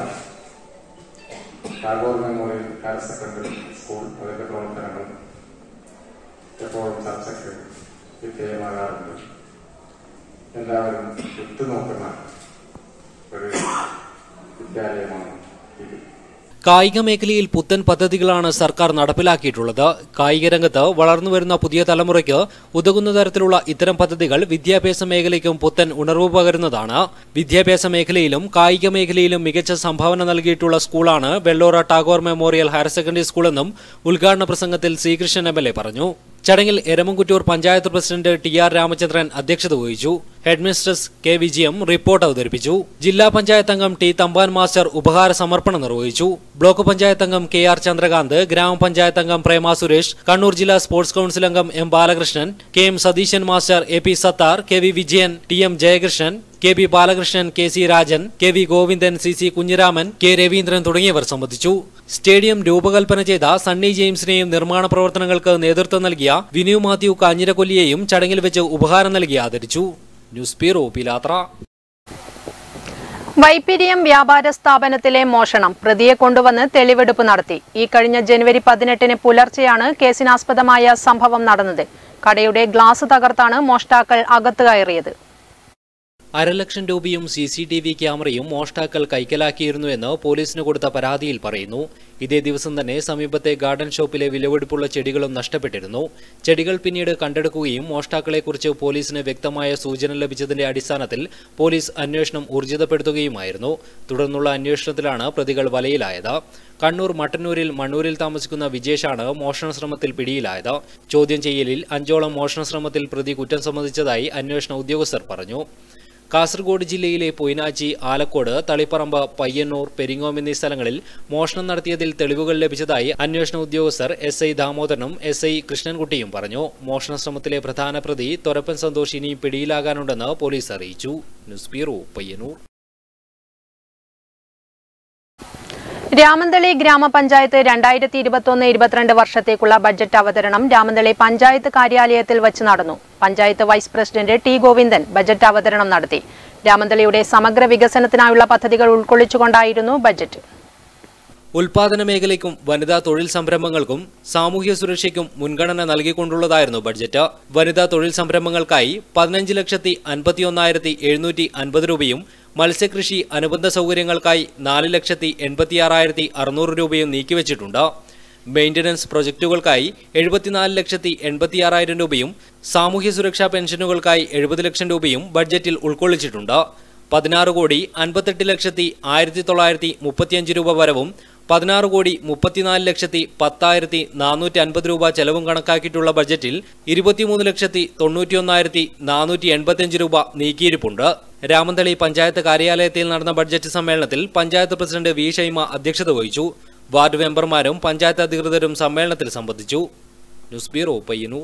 Tagore memorial higher secondary school അതിൻ്റെ പ്രവർത്തനങ്ങൾ എപ്പോഴും ചർച്ചയ്ക്ക് വിധേയമാകാറുണ്ട് എല്ലാവരും ഉറ്റുനോക്കുന്ന ഒരു വിദ്യാലയമാണ് ഇത് കായിക മേഖലയിൽ പുത്തൻ പദ്ധതികളാണ് സർക്കാർ നടപ്പിലാക്കിയിട്ടുള്ളത് കായിക രംഗത്ത് വളർന്നുവരുന്ന പുതിയ തലമുറയ്ക്ക് ഉതകുന്ന തരത്തിലുള്ള ഇത്തരം പദ്ധതികൾ വിദ്യാഭ്യാസ മേഖലയ്ക്കും പുത്തൻ ഉണർവ് പകരുന്നതാണ് വിദ്യാഭ്യാസ മേഖലയിലും കായിക മേഖലയിലും മികച്ച സംഭാവന നൽകിയിട്ടുള്ള സ്കൂളാണ് Vellora Tagore memorial higher secondary സ്കൂളെന്നും ഉദ്ഘാടന പ്രസംഗത്തിൽ ശ്രീകൃഷ്ണൻ എം എൽ എ പറഞ്ഞു ചടങ്ങിൽ Eramamkuttoor panchayat president T R Ramachandran അധ്യക്ഷത വഹിച്ചു ഹെഡ്മിസ്ട്രസ് കെ വിജയം റിപ്പോർട്ട് അവതരിപ്പിച്ചു ജില്ലാ പഞ്ചായത്ത് അംഗം ടി തമ്പാൻ മാസ്റ്റർ ഉപഹാര സമർപ്പണം നിർവഹിച്ചു ബ്ലോക്ക് പഞ്ചായത്ത് അംഗം കെ ആർ ചന്ദ്രകാന്ത് ഗ്രാമപഞ്ചായത്ത് അംഗം പ്രേമ സുരേഷ് കണ്ണൂർ ജില്ലാ സ്പോർട്സ് കൌൺസിൽ അംഗം M Balakrishnan K M Satheesan master A P Sathar K V Vijayan T M Jayakrishnan K B Balakrishnan K C Rajan K V Govindan C C Kunhiraman K Raveendran തുടങ്ങിയവർ സംബന്ധിച്ചു സ്റ്റേഡിയം രൂപകൽപ്പന ചെയ്ത സണ്ണി ജെയിംസിനെയും നിർമ്മാണ പ്രവർത്തനങ്ങൾക്ക് നേതൃത്വം നൽകിയ വിനു മാത്യു കാഞ്ഞിരക്കൊല്ലിയെയും ചടങ്ങിൽ വെച്ച് ഉപഹാരം നൽകി ആദരിച്ചു ന്യൂസ് ബ്യൂറോ പിലാത്ര വൈപ്പിരിയം വ്യാപാര സ്ഥാപനത്തിലെ മോഷണം പ്രതിയെ കൊണ്ടുവന്ന് തെളിവെടുപ്പ് നടത്തി ഈ കഴിഞ്ഞ ജനുവരി പതിനെട്ടിന് പുലർച്ചെയാണ് കേസിനാസ്പദമായ സംഭവം നടന്നത് കടയുടെ ഗ്ലാസ് തകർത്താണ് മോഷ്ടാക്കൾ അകത്ത് കയറിയത് അരലക്ഷം രൂപയും സി സി ടി വി ക്യാമറയും മോഷ്ടാക്കൾ കൈക്കലാക്കിയിരുന്നുവെന്ന് പോലീസിന് കൊടുത്ത പരാതിയിൽ പറയുന്നു ഇതേ ദിവസം തന്നെ സമീപത്തെ ഗാർഡൻ ഷോപ്പിലെ വിലവെടുപ്പുള്ള ചെടികളും നഷ്ടപ്പെട്ടിരുന്നു ചെടികൾ പിന്നീട് കണ്ടെടുക്കുകയും മോഷ്ടാക്കളെക്കുറിച്ച് പോലീസിന് വ്യക്തമായ സൂചന ലഭിച്ചതിന്റെ അടിസ്ഥാനത്തിൽ പോലീസ് അന്വേഷണം ഊർജിതപ്പെടുത്തുകയുമായിരുന്നു തുടർന്നുള്ള അന്വേഷണത്തിലാണ് പ്രതികൾ വലയിലായത് കണ്ണൂർ മട്ടന്നൂരിൽ മണ്ണൂരിൽ താമസിക്കുന്ന വിജേഷാണ് മോഷണ ശ്രമത്തിൽ പിടിയിലായത് ചോദ്യം ചെയ്യലിൽ അഞ്ചോളം മോഷണ ശ്രമത്തിൽ പ്രതി കുറ്റം സമ്മതിച്ചതായി അന്വേഷണ ഉദ്യോഗസ്ഥർ പറഞ്ഞു കാസർഗോഡ് ജില്ലയിലെ പൊയിനാച്ചി ആലക്കോട് തളിപ്പറമ്പ് പയ്യന്നൂർ പെരിങ്ങോം എന്നീ സ്ഥലങ്ങളിൽ മോഷണം നടത്തിയതിൽ തെളിവുകൾ ലഭിച്ചതായി അന്വേഷണ ഉദ്യോഗസ്ഥർ എസ് ഐ ദാമോദരനും എസ് ഐ കൃഷ്ണൻകുട്ടിയും പറഞ്ഞു മോഷണ ശ്രമത്തിലെ പ്രധാന പ്രതി തൊരപ്പൻ സന്തോഷ് ഇനിയും പിടിയിലാകാനുണ്ടെന്ന് പോലീസ് അറിയിച്ചു ന്യൂസ് ബ്യൂറോ പയ്യന്നൂർ രാമന്തളി ഗ്രാമപഞ്ചായത്ത് രണ്ടായിരത്തി ഇരുപത്തൊന്ന് ഇരുപത്തിരണ്ട് വർഷത്തേക്കുള്ള ബജറ്റ് അവതരണം രാമന്തളി പഞ്ചായത്ത് കാര്യാലയത്തിൽ വച്ച് നടന്നു panchayat vice president T Govindan budget അവതരണം നടത്തി രാമന്തളിയുടെ സമഗ്ര വികസനത്തിനായുള്ള പദ്ധതികൾ ഉൾക്കൊള്ളിച്ചുകൊണ്ടായിരുന്നു ബജറ്റ് ഉൽപാദന മേഖലയ്ക്കും വനിതാ തൊഴിൽ സംരംഭങ്ങൾക്കും സാമൂഹ്യ സുരക്ഷയ്ക്കും മുൻഗണന നൽകിക്കൊണ്ടുള്ളതായിരുന്നു ബഡ്ജറ്റ് വനിതാ തൊഴിൽ സംരംഭങ്ങൾക്കായി പതിനഞ്ച് ലക്ഷത്തി അൻപത്തിയൊന്നായിരത്തി എഴുന്നൂറ്റി അൻപത് രൂപയും മത്സ്യകൃഷി അനുബന്ധ സൗകര്യങ്ങൾക്കായി നാല് ലക്ഷത്തി എൺപത്തിയാറായിരത്തി അറുന്നൂറ് രൂപയും നീക്കിവച്ചിട്ടുണ്ട് മെയിന്റനൻസ് പ്രൊജക്ടുകൾക്കായി എഴുപത്തിനാല് ലക്ഷത്തി എൺപത്തിയാറായിരം രൂപയും സാമൂഹ്യ സുരക്ഷാ പെൻഷനുകൾക്കായി എഴുപത് ലക്ഷം രൂപയും ബഡ്ജറ്റിൽ ഉൾക്കൊള്ളിച്ചിട്ടുണ്ട് പതിനാറ് കോടി അൻപത്തെട്ട് ലക്ഷത്തി ആയിരത്തി തൊള്ളായിരത്തി മുപ്പത്തിയഞ്ച് രൂപ വരവും പതിനാറ് കോടി മുപ്പത്തിനാല് ലക്ഷത്തി പത്തായിരത്തി നാനൂറ്റി അൻപത് രൂപ ചെലവും കണക്കാക്കിയിട്ടുള്ള ബജറ്റിൽ ഇരുപത്തിമൂന്ന് ലക്ഷത്തി തൊണ്ണൂറ്റിയൊന്നായിരത്തി നാനൂറ്റി എൺപത്തിയഞ്ച് രൂപ നീക്കിയിരിപ്പുണ്ട് രാമന്തളി പഞ്ചായത്ത് കാര്യാലയത്തിൽ നടന്ന ബഡ്ജറ്റ് സമ്മേളനത്തിൽ പഞ്ചായത്ത് പ്രസിഡന്റ് വി ഷൈമ അധ്യക്ഷത വഹിച്ചു വാർഡ് മെമ്പർമാരും പഞ്ചായത്ത് അധികൃതരും സമ്മേളനത്തിൽ സംബന്ധിച്ചു ന്യൂസ് ബ്യൂറോ പയ്യന്നൂർ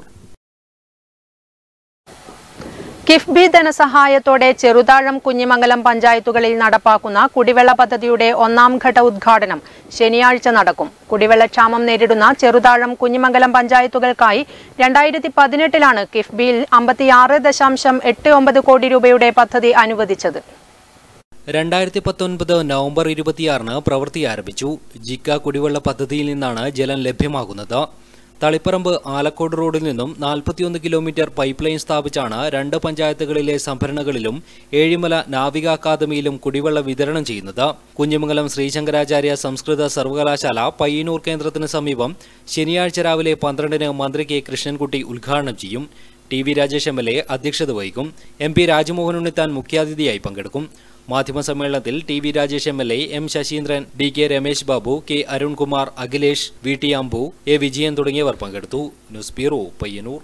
കിഫ്ബി ധനസഹായത്തോടെ ചെറുതാഴം കുഞ്ഞിമംഗലം പഞ്ചായത്തുകളിൽ നടപ്പാക്കുന്ന കുടിവെള്ള പദ്ധതിയുടെ ഒന്നാം ഘട്ട ഉദ്ഘാടനം ശനിയാഴ്ച നടക്കും കുടിവെള്ളക്ഷാമം നേരിടുന്ന ചെറുതാഴം കുഞ്ഞിമംഗലം പഞ്ചായത്തുകൾക്കായി രണ്ടായിരത്തി പതിനെട്ടിലാണ് കിഫ്ബിയിൽ അമ്പത്തിയാറ് ദശാംശം എട്ട് ഒമ്പത് കോടി രൂപയുടെ പദ്ധതി അനുവദിച്ചത് രണ്ടായിരത്തി പത്തൊൻപത് നവംബർ ഇരുപത്തിയാറിന് പ്രവൃത്തി ആരംഭിച്ചു ജിക്ക കുടിവെള്ള പദ്ധതിയിൽ നിന്നാണ് ജലം ലഭ്യമാകുന്നത് തളിപ്പറമ്പ് ആലക്കോട് റോഡിൽ നിന്നും നാൽപ്പത്തിയൊന്ന് കിലോമീറ്റർ പൈപ്പ് ലൈൻ സ്ഥാപിച്ചാണ് രണ്ട് പഞ്ചായത്തുകളിലെ സംഭരണകളിലും ഏഴിമല നാവിക അക്കാദമിയിലും കുടിവെള്ള വിതരണം ചെയ്യുന്നത് കുഞ്ഞിമംഗലം ശ്രീശങ്കരാചാര്യ സംസ്കൃത സർവകലാശാല പയ്യന്നൂർ കേന്ദ്രത്തിന് സമീപം ശനിയാഴ്ച രാവിലെ പന്ത്രണ്ടിന് മന്ത്രി കെ കൃഷ്ണൻകുട്ടി ഉദ്ഘാടനം ചെയ്യും T V Rajesh M L A അധ്യക്ഷത വഹിക്കും എം പി രാജ്മോഹൻ ഉണ്ണിത്താൻ മുഖ്യാതിഥിയായി പങ്കെടുക്കും മാധ്യമസമ്മേളനത്തിൽ T V Rajesh M L A M Sasheendran D K Ramesh Babu K Arunkumar Akhilesh V T Ambu A Vijayan തുടങ്ങിയവർ പങ്കെടുത്തു ന്യൂസ് ബ്യൂറോ പയ്യന്നൂർ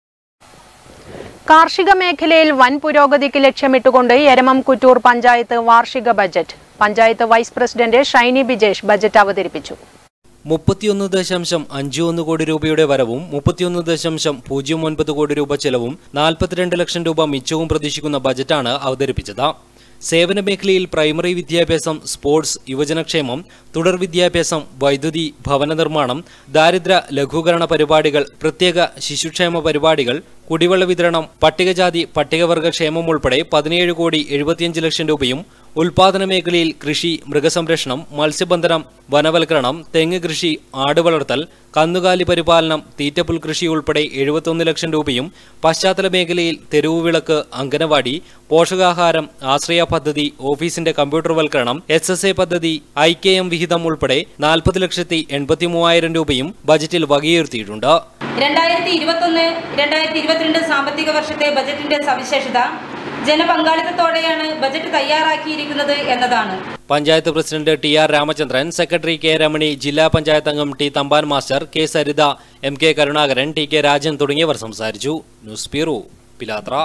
കാർഷിക മേഖലയിൽ വൻ പുരോഗതിക്ക് ലക്ഷ്യമിട്ടുകൊണ്ട് എരമം കുറ്റൂർ പഞ്ചായത്ത് വാർഷിക budget panchayat vice president Shiny Bijesh budget അവതരിപ്പിച്ചു മുപ്പത്തിയൊന്ന് ദശാംശം അഞ്ച് ഒന്ന് കോടി രൂപയുടെ വരവും മുപ്പത്തിയൊന്ന് ദശാംശം പൂജ്യം ഒൻപത് കോടി രൂപ ചെലവും നാൽപ്പത്തിരണ്ട് ലക്ഷം രൂപ മിച്ചവും പ്രതീക്ഷിക്കുന്ന ബജറ്റാണ് അവതരിപ്പിച്ചത് സേവന മേഖലയിൽ പ്രൈമറി വിദ്യാഭ്യാസം സ്പോർട്സ് യുവജനക്ഷേമം തുടർ വിദ്യാഭ്യാസം വൈദ്യുതി ഭവന നിർമ്മാണം ദാരിദ്ര്യ ലഘൂകരണ പരിപാടികൾ പ്രത്യേക ശിശുക്ഷേമ പരിപാടികൾ കുടിവെള്ള വിതരണം പട്ടികജാതി പട്ടികവർഗ ക്ഷേമം ഉൾപ്പെടെ പതിനേഴ് കോടി എഴുപത്തിയഞ്ച് ലക്ഷം രൂപയും ഉൽപാദന മേഖലയിൽ കൃഷി മൃഗസംരക്ഷണം മത്സ്യബന്ധനം വനവൽക്കരണം തെങ്ങ് കൃഷി ആടുവളർത്തൽ കന്നുകാലി പരിപാലനം തീറ്റപ്പുൽ കൃഷി ഉൾപ്പെടെ എഴുപത്തൊന്ന് ലക്ഷം രൂപയും പശ്ചാത്തല മേഖലയിൽ തെരുവ് വിളക്ക് അംഗനവാടി പോഷകാഹാരം ആശ്രയ പദ്ധതി ഓഫീസിന്റെ കമ്പ്യൂട്ടർവൽക്കരണം എസ് എസ് എ പദ്ധതി ഐ കെ എം വിഹിതം ഉൾപ്പെടെ നാൽപ്പത് ലക്ഷത്തി എൺപത്തി മൂവായിരം രൂപയും ബജറ്റിൽ വകയിരുത്തിയിട്ടുണ്ട് രണ്ടായിരത്തി ഇരുപത്തൊന്ന് രണ്ടായിരത്തി ഇരുപത്തിരണ്ട് സാമ്പത്തിക വർഷത്തെ ബജറ്റിന്റെ സവിശേഷത ജനപങ്കാളിത്തത്തോടെയാണ് ബജറ്റ് തയ്യാറാക്കിയിരിക്കുന്നത് എന്നതാണ് panchayat president T R Ramachandran secretary K Ramani ജില്ലാ പഞ്ചായത്ത് അംഗം T Thampan master K Saritha M K Karunakaran T K Rajan തുടങ്ങിയവർ സംസാരിച്ചു news bureau Pilathara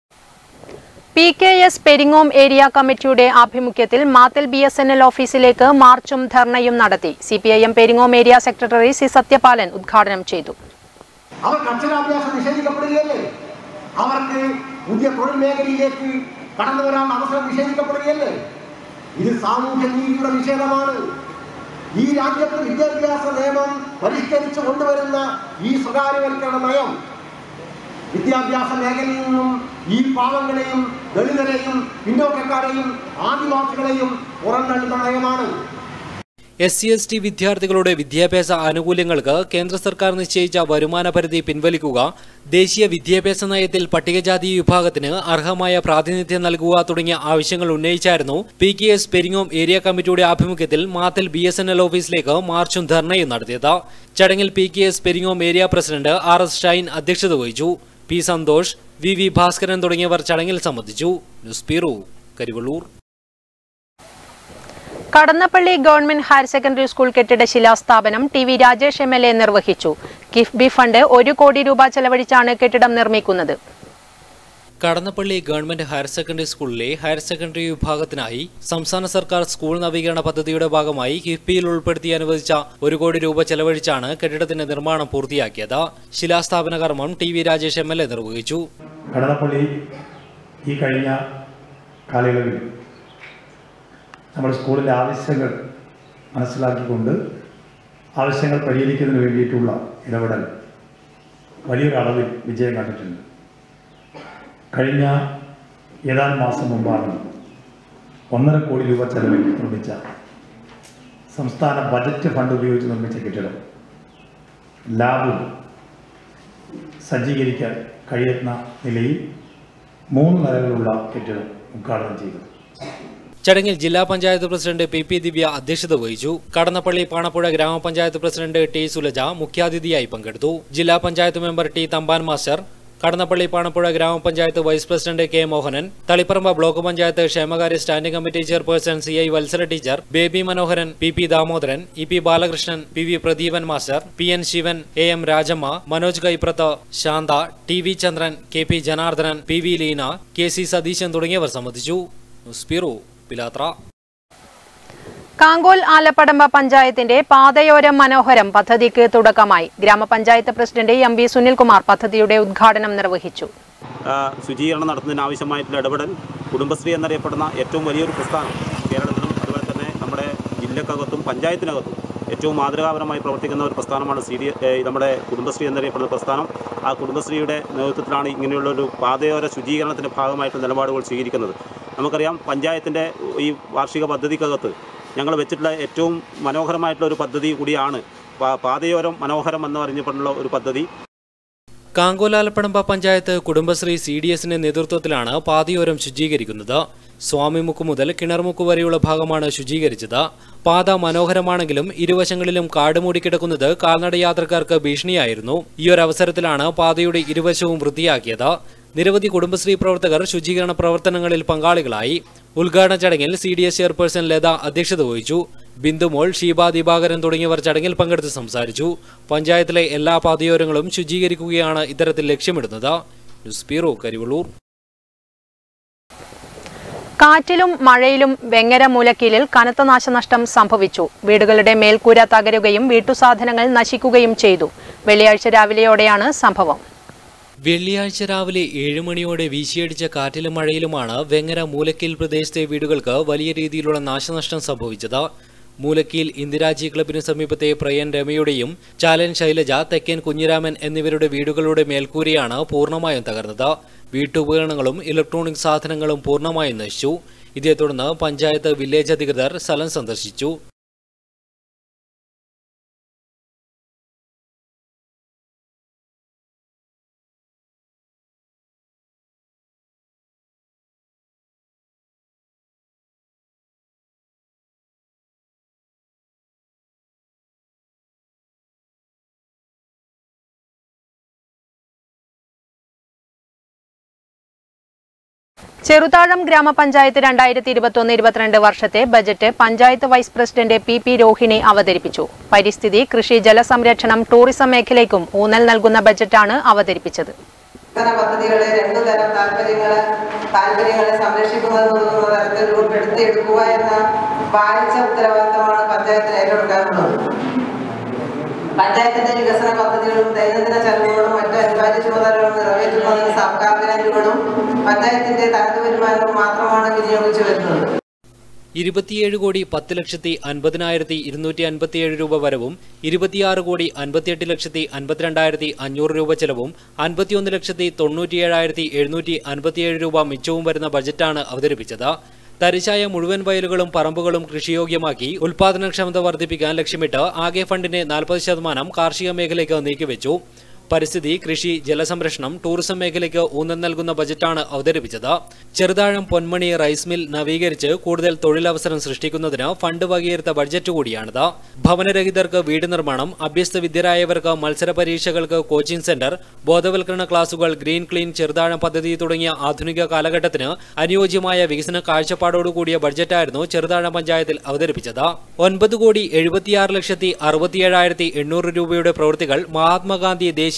P K S Peringome area കമ്മിറ്റിയുടെ ആഭിമുഖ്യത്തിൽ Mathil B S N L ഓഫീസിലേക്ക് മാർച്ചും ധർണയും നടത്തി C P I M Peringome area secretary C Sathyapalan ഉദ്ഘാടനം ചെയ്തു അവർക്ക് അക്ഷരാഭ്യാസം നിഷേധിക്കപ്പെടുകയല്ലേ അവർക്ക് പുതിയ തൊഴിൽ മേഖലയിലേക്ക് കടന്നു വരാൻ അവസരം നിഷേധിക്കപ്പെടുകയല്ലേ ഇത് സാമൂഹ്യ നീതിയുടെ നിഷേധമാണ് ഈ രാജ്യത്ത് വിദ്യാഭ്യാസ നിയമം പരിഷ്കരിച്ചു കൊണ്ടുവരുന്ന ഈ സ്വകാര്യവൽക്കരണ നയം വിദ്യാഭ്യാസ മേഖലയിൽ നിന്നും ഈ പാവങ്ങളെയും ദളിതരെയും പിന്നോക്കക്കാരെയും ആദിവാസികളെയും പുറന്തള്ളുന്ന നയമാണ് എസ് സി എസ് ടി വിദ്യാർത്ഥികളുടെ വിദ്യാഭ്യാസ ആനുകൂല്യങ്ങൾക്ക് കേന്ദ്ര സർക്കാർ നിശ്ചയിച്ച വരുമാന പരിധി പിൻവലിക്കുക ദേശീയ വിദ്യാഭ്യാസ നയത്തിൽ പട്ടികജാതി വിഭാഗത്തിന് അർഹമായ പ്രാതിനിധ്യം നൽകുക തുടങ്ങിയ ആവശ്യങ്ങൾ ഉന്നയിച്ചായിരുന്നു P K S Peringome area കമ്മിറ്റിയുടെ ആഭിമുഖ്യത്തിൽ Mathil B S N L ഓഫീസിലേക്ക് മാർച്ചും ധർണയും നടത്തിയത് ചടങ്ങിൽ P K S Peringome area president R S Shine അധ്യക്ഷത വഹിച്ചു P Santhosh V V Bhaskaran തുടങ്ങിയവർ ചടങ്ങിൽ സംബന്ധിച്ചു news bureau Karivellur Kadannappalli government higher secondary school കെട്ടിട ശിലാസ്ഥാപനം T V Rajesh M L A നിർവഹിച്ചു കിഫ്ബി ഫണ്ട് ഒരു കോടി രൂപ ചെലവഴിച്ചാണ് കെട്ടിടം നിർമ്മിക്കുന്നത് കടന്നപ്പള്ളി ഗവൺമെന്റ് ഹയർ സെക്കൻഡറി സ്കൂളിലെ ഹയർ സെക്കൻഡറി വിഭാഗത്തിനായി സംസ്ഥാന സർക്കാർ സ്കൂൾ നവീകരണ പദ്ധതിയുടെ ഭാഗമായി കിഫ്ബിയിൽ ഉൾപ്പെടുത്തി അനുവദിച്ച ഒരു കോടി രൂപ ചെലവഴിച്ചാണ് കെട്ടിടത്തിന്റെ നിർമ്മാണം പൂർത്തിയാക്കിയത് ശിലാസ്ഥാപന കർമ്മം T V Rajesh M L A നിർവഹിച്ചു കടന്നപ്പള്ളി ഈ കഴിഞ്ഞ കാലയളവിൽ നമ്മുടെ സ്കൂളിൻ്റെ ആവശ്യങ്ങൾ മനസ്സിലാക്കിക്കൊണ്ട് ആവശ്യങ്ങൾ പരിഹരിക്കുന്നതിന് വേണ്ടിയിട്ടുള്ള ഇടപെടൽ വലിയൊരു അളവിൽ വിജയം കണ്ടിട്ടുണ്ട് കഴിഞ്ഞ ഏതാനും മാസം മുമ്പാണ് ഒന്നര കോടി രൂപ ചെലവിൽ നിർമ്മിച്ച സംസ്ഥാന ബജറ്റ് ഫണ്ട് ഉപയോഗിച്ച് നിർമ്മിച്ച കെട്ടിടം ലാബും സജ്ജീകരിക്കാൻ കഴിയുന്ന നിലയിൽ മൂന്ന് നിലകളുള്ള കെട്ടിടം ഉദ്ഘാടനം ചെയ്തു ചടങ്ങിൽ ജില്ലാ panchayat president P P Divya അധ്യക്ഷത വഹിച്ചു കടന്നപ്പള്ളി പാണപ്പുഴ ഗ്രാമപഞ്ചായത്ത് പ്രസിഡന്റ് ടി സുലജ മുഖ്യാതിഥിയായി പങ്കെടുത്തു ജില്ലാ panchayat member T Thampan master Kadannappalli Panappuzha ഗ്രാമപഞ്ചായത്ത് vice president K Mohanan Taliparamba block panchayat ക്ഷേമകാര്യ standing committee chairperson C I Valsala teacher Baby Manoharan P P Damodaran E P Balakrishnan P V Pradeepan master P N Sivan A M Rajamma Manoj Kaiprath Santha T V Chandran K P Janardhanan P V Leena K C Satheesan തുടങ്ങിയവർ സംബന്ധിച്ചു ന്യൂസ് ബ്യൂറോ പിലാത്ര കാങ്കോൽ ആലപ്പടമ്പ പഞ്ചായത്തിന്റെ പാതയോരം മനോഹരം പദ്ധതിക്ക് തുടക്കമായി ഗ്രാമപഞ്ചായത്ത് പ്രസിഡന്റ് എം വി സുനിൽകുമാർ പദ്ധതിയുടെ ഉദ്ഘാടനം നിർവഹിച്ചു ആ, ശുചീകരണം നടത്തുന്നതിന് ആവശ്യമായിട്ടുള്ള ഇടപെടൽ കുടുംബശ്രീ എന്നറിയപ്പെടുന്ന ഏറ്റവും വലിയൊരു പ്രസ്ഥാനം കേരളത്തിലും അതുപോലെ തന്നെ നമ്മുടെ ജില്ലക്കകത്തും പഞ്ചായത്തിനകത്തും ഏറ്റവും മാതൃകാപരമായി പ്രവർത്തിക്കുന്ന ഒരു പ്രസ്ഥാനമാണ് സി ഡി ഏ, നമ്മുടെ കുടുംബശ്രീ എന്നറിയപ്പെടുന്ന പ്രസ്ഥാനം ആ കുടുംബശ്രീയുടെ നേതൃത്വത്തിലാണ് ഇങ്ങനെയുള്ള ഒരു പാതയോര ശുചീകരണത്തിൻ്റെ ഭാഗമായിട്ടുള്ള നിലപാടുകൾ സ്വീകരിക്കുന്നത് നമുക്കറിയാം പഞ്ചായത്തിൻ്റെ ഈ വാർഷിക പദ്ധതിക്കകത്ത് ഞങ്ങൾ വെച്ചിട്ടുള്ള ഏറ്റവും മനോഹരമായിട്ടുള്ള ഒരു പദ്ധതി കൂടിയാണ് പാ- പാതയോരം മനോഹരം എന്ന് പറഞ്ഞിട്ടുള്ള ഒരു പദ്ധതി കാങ്കോലാലപ്പടമ്പ പഞ്ചായത്ത് കുടുംബശ്രീ സി ഡി എസിന്റെ നേതൃത്വത്തിലാണ് പാതയോരം ശുചീകരിക്കുന്നത് സ്വാമിമുക്ക് മുതൽ കിണർമുക്ക് വരെയുള്ള ഭാഗമാണ് ശുചീകരിച്ചത് പാത മനോഹരമാണെങ്കിലും ഇരുവശങ്ങളിലും കാട് മൂടിക്കിടക്കുന്നത് കാൽനട യാത്രക്കാർക്ക് ഭീഷണിയായിരുന്നു ഈ ഒരു അവസരത്തിലാണ് പാതയുടെ ഇരുവശവും വൃത്തിയാക്കിയത് നിരവധി കുടുംബശ്രീ പ്രവർത്തകർ ശുചീകരണ പ്രവർത്തനങ്ങളിൽ പങ്കാളികളായി ഉദ്ഘാടന ചടങ്ങിൽ C D S chairperson Latha അധ്യക്ഷത വഹിച്ചു ബിന്ദുമോൾ ഷീബ ദിവാകരൻ തുടങ്ങിയവർ ചടങ്ങിൽ പങ്കെടുത്ത് സംസാരിച്ചു പഞ്ചായത്തിലെ എല്ലാ പാതയോരങ്ങളും ശുചീകരിക്കുകയാണ് ഇത്തരത്തിൽ ലക്ഷ്യമിടുന്നത് ന്യൂസ് ബ്യൂറോ കരിവള്ളൂർ കാറ്റിലും മഴയിലും വെങ്ങര മൂലക്കീലിൽ കനത്ത നാശനഷ്ടം സംഭവിച്ചു വീടുകളുടെ മേൽക്കൂര തകരുകയും വീട്ടുസാധനങ്ങൾ നശിക്കുകയും ചെയ്തു വെള്ളിയാഴ്ച രാവിലെയോടെയാണ് സംഭവം വെള്ളിയാഴ്ച രാവിലെ ഏഴ് മണിയോടെ വീശിയടിച്ച കാറ്റിലും മഴയിലുമാണ് വെങ്ങര മൂലക്കീൽ പ്രദേശത്തെ വീടുകൾക്ക് വലിയ രീതിയിലുള്ള നാശനഷ്ടം സംഭവിച്ചത് മൂലക്കീൽ ഇന്ദിരാജി ക്ലബിന് സമീപത്തെ പ്രയൻ രമയുടെയും ചാലൻ ശൈലജ തെക്കൻ കുഞ്ഞിരാമൻ എന്നിവരുടെ വീടുകളുടെ മേൽക്കൂരയാണ് പൂർണ്ണമായും തകർന്നത് വീട്ടുപകരണങ്ങളും ഇലക്ട്രോണിക് സാധനങ്ങളും പൂർണ്ണമായും നശിച്ചു ഇതേ തുടർന്ന് പഞ്ചായത്ത് വില്ലേജ് അധികൃതർ സ്ഥലം സന്ദർശിച്ചു ചെറുതാഴം ഗ്രാമപഞ്ചായത്ത് രണ്ടായിരത്തി ഇരുപത്തൊന്ന് ഇരുപത്തിരണ്ട് വർഷത്തെ budget panchayat vice president P P Rohini അവതരിപ്പിച്ചു പരിസ്ഥിതി കൃഷി ജലസംരക്ഷണം ടൂറിസം മേഖലയ്ക്കും ഊന്നൽ നൽകുന്ന ബജറ്റാണ് അവതരിപ്പിച്ചത് വികസന പദ്ധതികളെ രണ്ടു തരം താല്പര്യങ്ങളെ താല്പര്യങ്ങളെ സംരക്ഷിക്കുന്നതെന്നുള്ള തരത്തിൽ ഉൾപ്പെടുത്തിയെടുക്കുക എന്ന ഭാരിച്ച ഉത്തരവാദിത്തമാണ് പഞ്ചായത്തിന് ഏറ്റെടുക്കാനുള്ളത് പഞ്ചായത്തിന്റെ വികസന പദ്ധതികളും ദൈനംദിന ചെലവുകളും മറ്റു അനിവാര്യ ചുമതലകളും നിറവേറ്റുന്നതിന് സർക്കാർ ഗ്രാന്റുകളും പഞ്ചായത്തിന്റെ തനത് വരുമാനവും മാത്രമാണ് വിനിയോഗിച്ചു വരുന്നത് ഇരുപത്തിയേഴ് കോടി പത്ത് ലക്ഷത്തി അൻപതിനായിരത്തി ഇരുന്നൂറ്റി അൻപത്തിയേഴ് രൂപ വരവും ഇരുപത്തിയാറ് കോടി അൻപത്തിയെട്ട് ലക്ഷത്തി അൻപത്തിരണ്ടായിരത്തി അഞ്ഞൂറ് രൂപ ചെലവും അൻപത്തിയൊന്ന് ലക്ഷത്തി തൊണ്ണൂറ്റിയേഴായിരത്തി എഴുന്നൂറ്റി അൻപത്തിയേഴ് രൂപ മിച്ചവും വരുന്ന ബജറ്റാണ് അവതരിപ്പിച്ചത് തരിശായ മുഴുവൻ വയലുകളും പറമ്പുകളും കൃഷിയോഗ്യമാക്കി ഉൽപാദനക്ഷമത വർദ്ധിപ്പിക്കാൻ ലക്ഷ്യമിട്ട് ആകെ ഫണ്ടിന്റെ നാൽപ്പത് ശതമാനം കാർഷിക മേഖലയ്ക്ക് നീക്കിവെച്ചു പരിസ്ഥിതി കൃഷി ജലസംരക്ഷണം ടൂറിസം മേഖലയ്ക്ക് ഊന്നൽ നൽകുന്ന ബജറ്റാണ് അവതരിപ്പിച്ചത് ചെറുതാഴം പൊന്മണി റൈസ് മിൽ നവീകരിച്ച് കൂടുതൽ തൊഴിലവസരം സൃഷ്ടിക്കുന്നതിന് ഫണ്ട് വകയിരുത്ത ബഡ്ജറ്റ് കൂടിയാണിത് ഭവനരഹിതർക്ക് വീട് നിർമ്മാണം അഭ്യസ്ത വിദ്യരായവർക്ക് മത്സര പരീക്ഷകൾക്ക് കോച്ചിംഗ് സെന്റർ ബോധവൽക്കരണ ക്ലാസുകൾ ഗ്രീൻ ക്ലീൻ ചെറുതാഴം പദ്ധതി തുടങ്ങിയ ആധുനിക കാലഘട്ടത്തിന് അനുയോജ്യമായ വികസന കാഴ്ചപ്പാടോടുകൂടിയ ബഡ്ജറ്റായിരുന്നു ചെറുതാഴം പഞ്ചായത്തിൽ അവതരിപ്പിച്ചത് ഒൻപത് കോടി എഴുപത്തിയാറ് ലക്ഷത്തി അറുപത്തിയേഴായിരത്തി എണ്ണൂറ് രൂപയുടെ പ്രവൃത്തികൾ മഹാത്മാഗാന്ധി ദേശീയ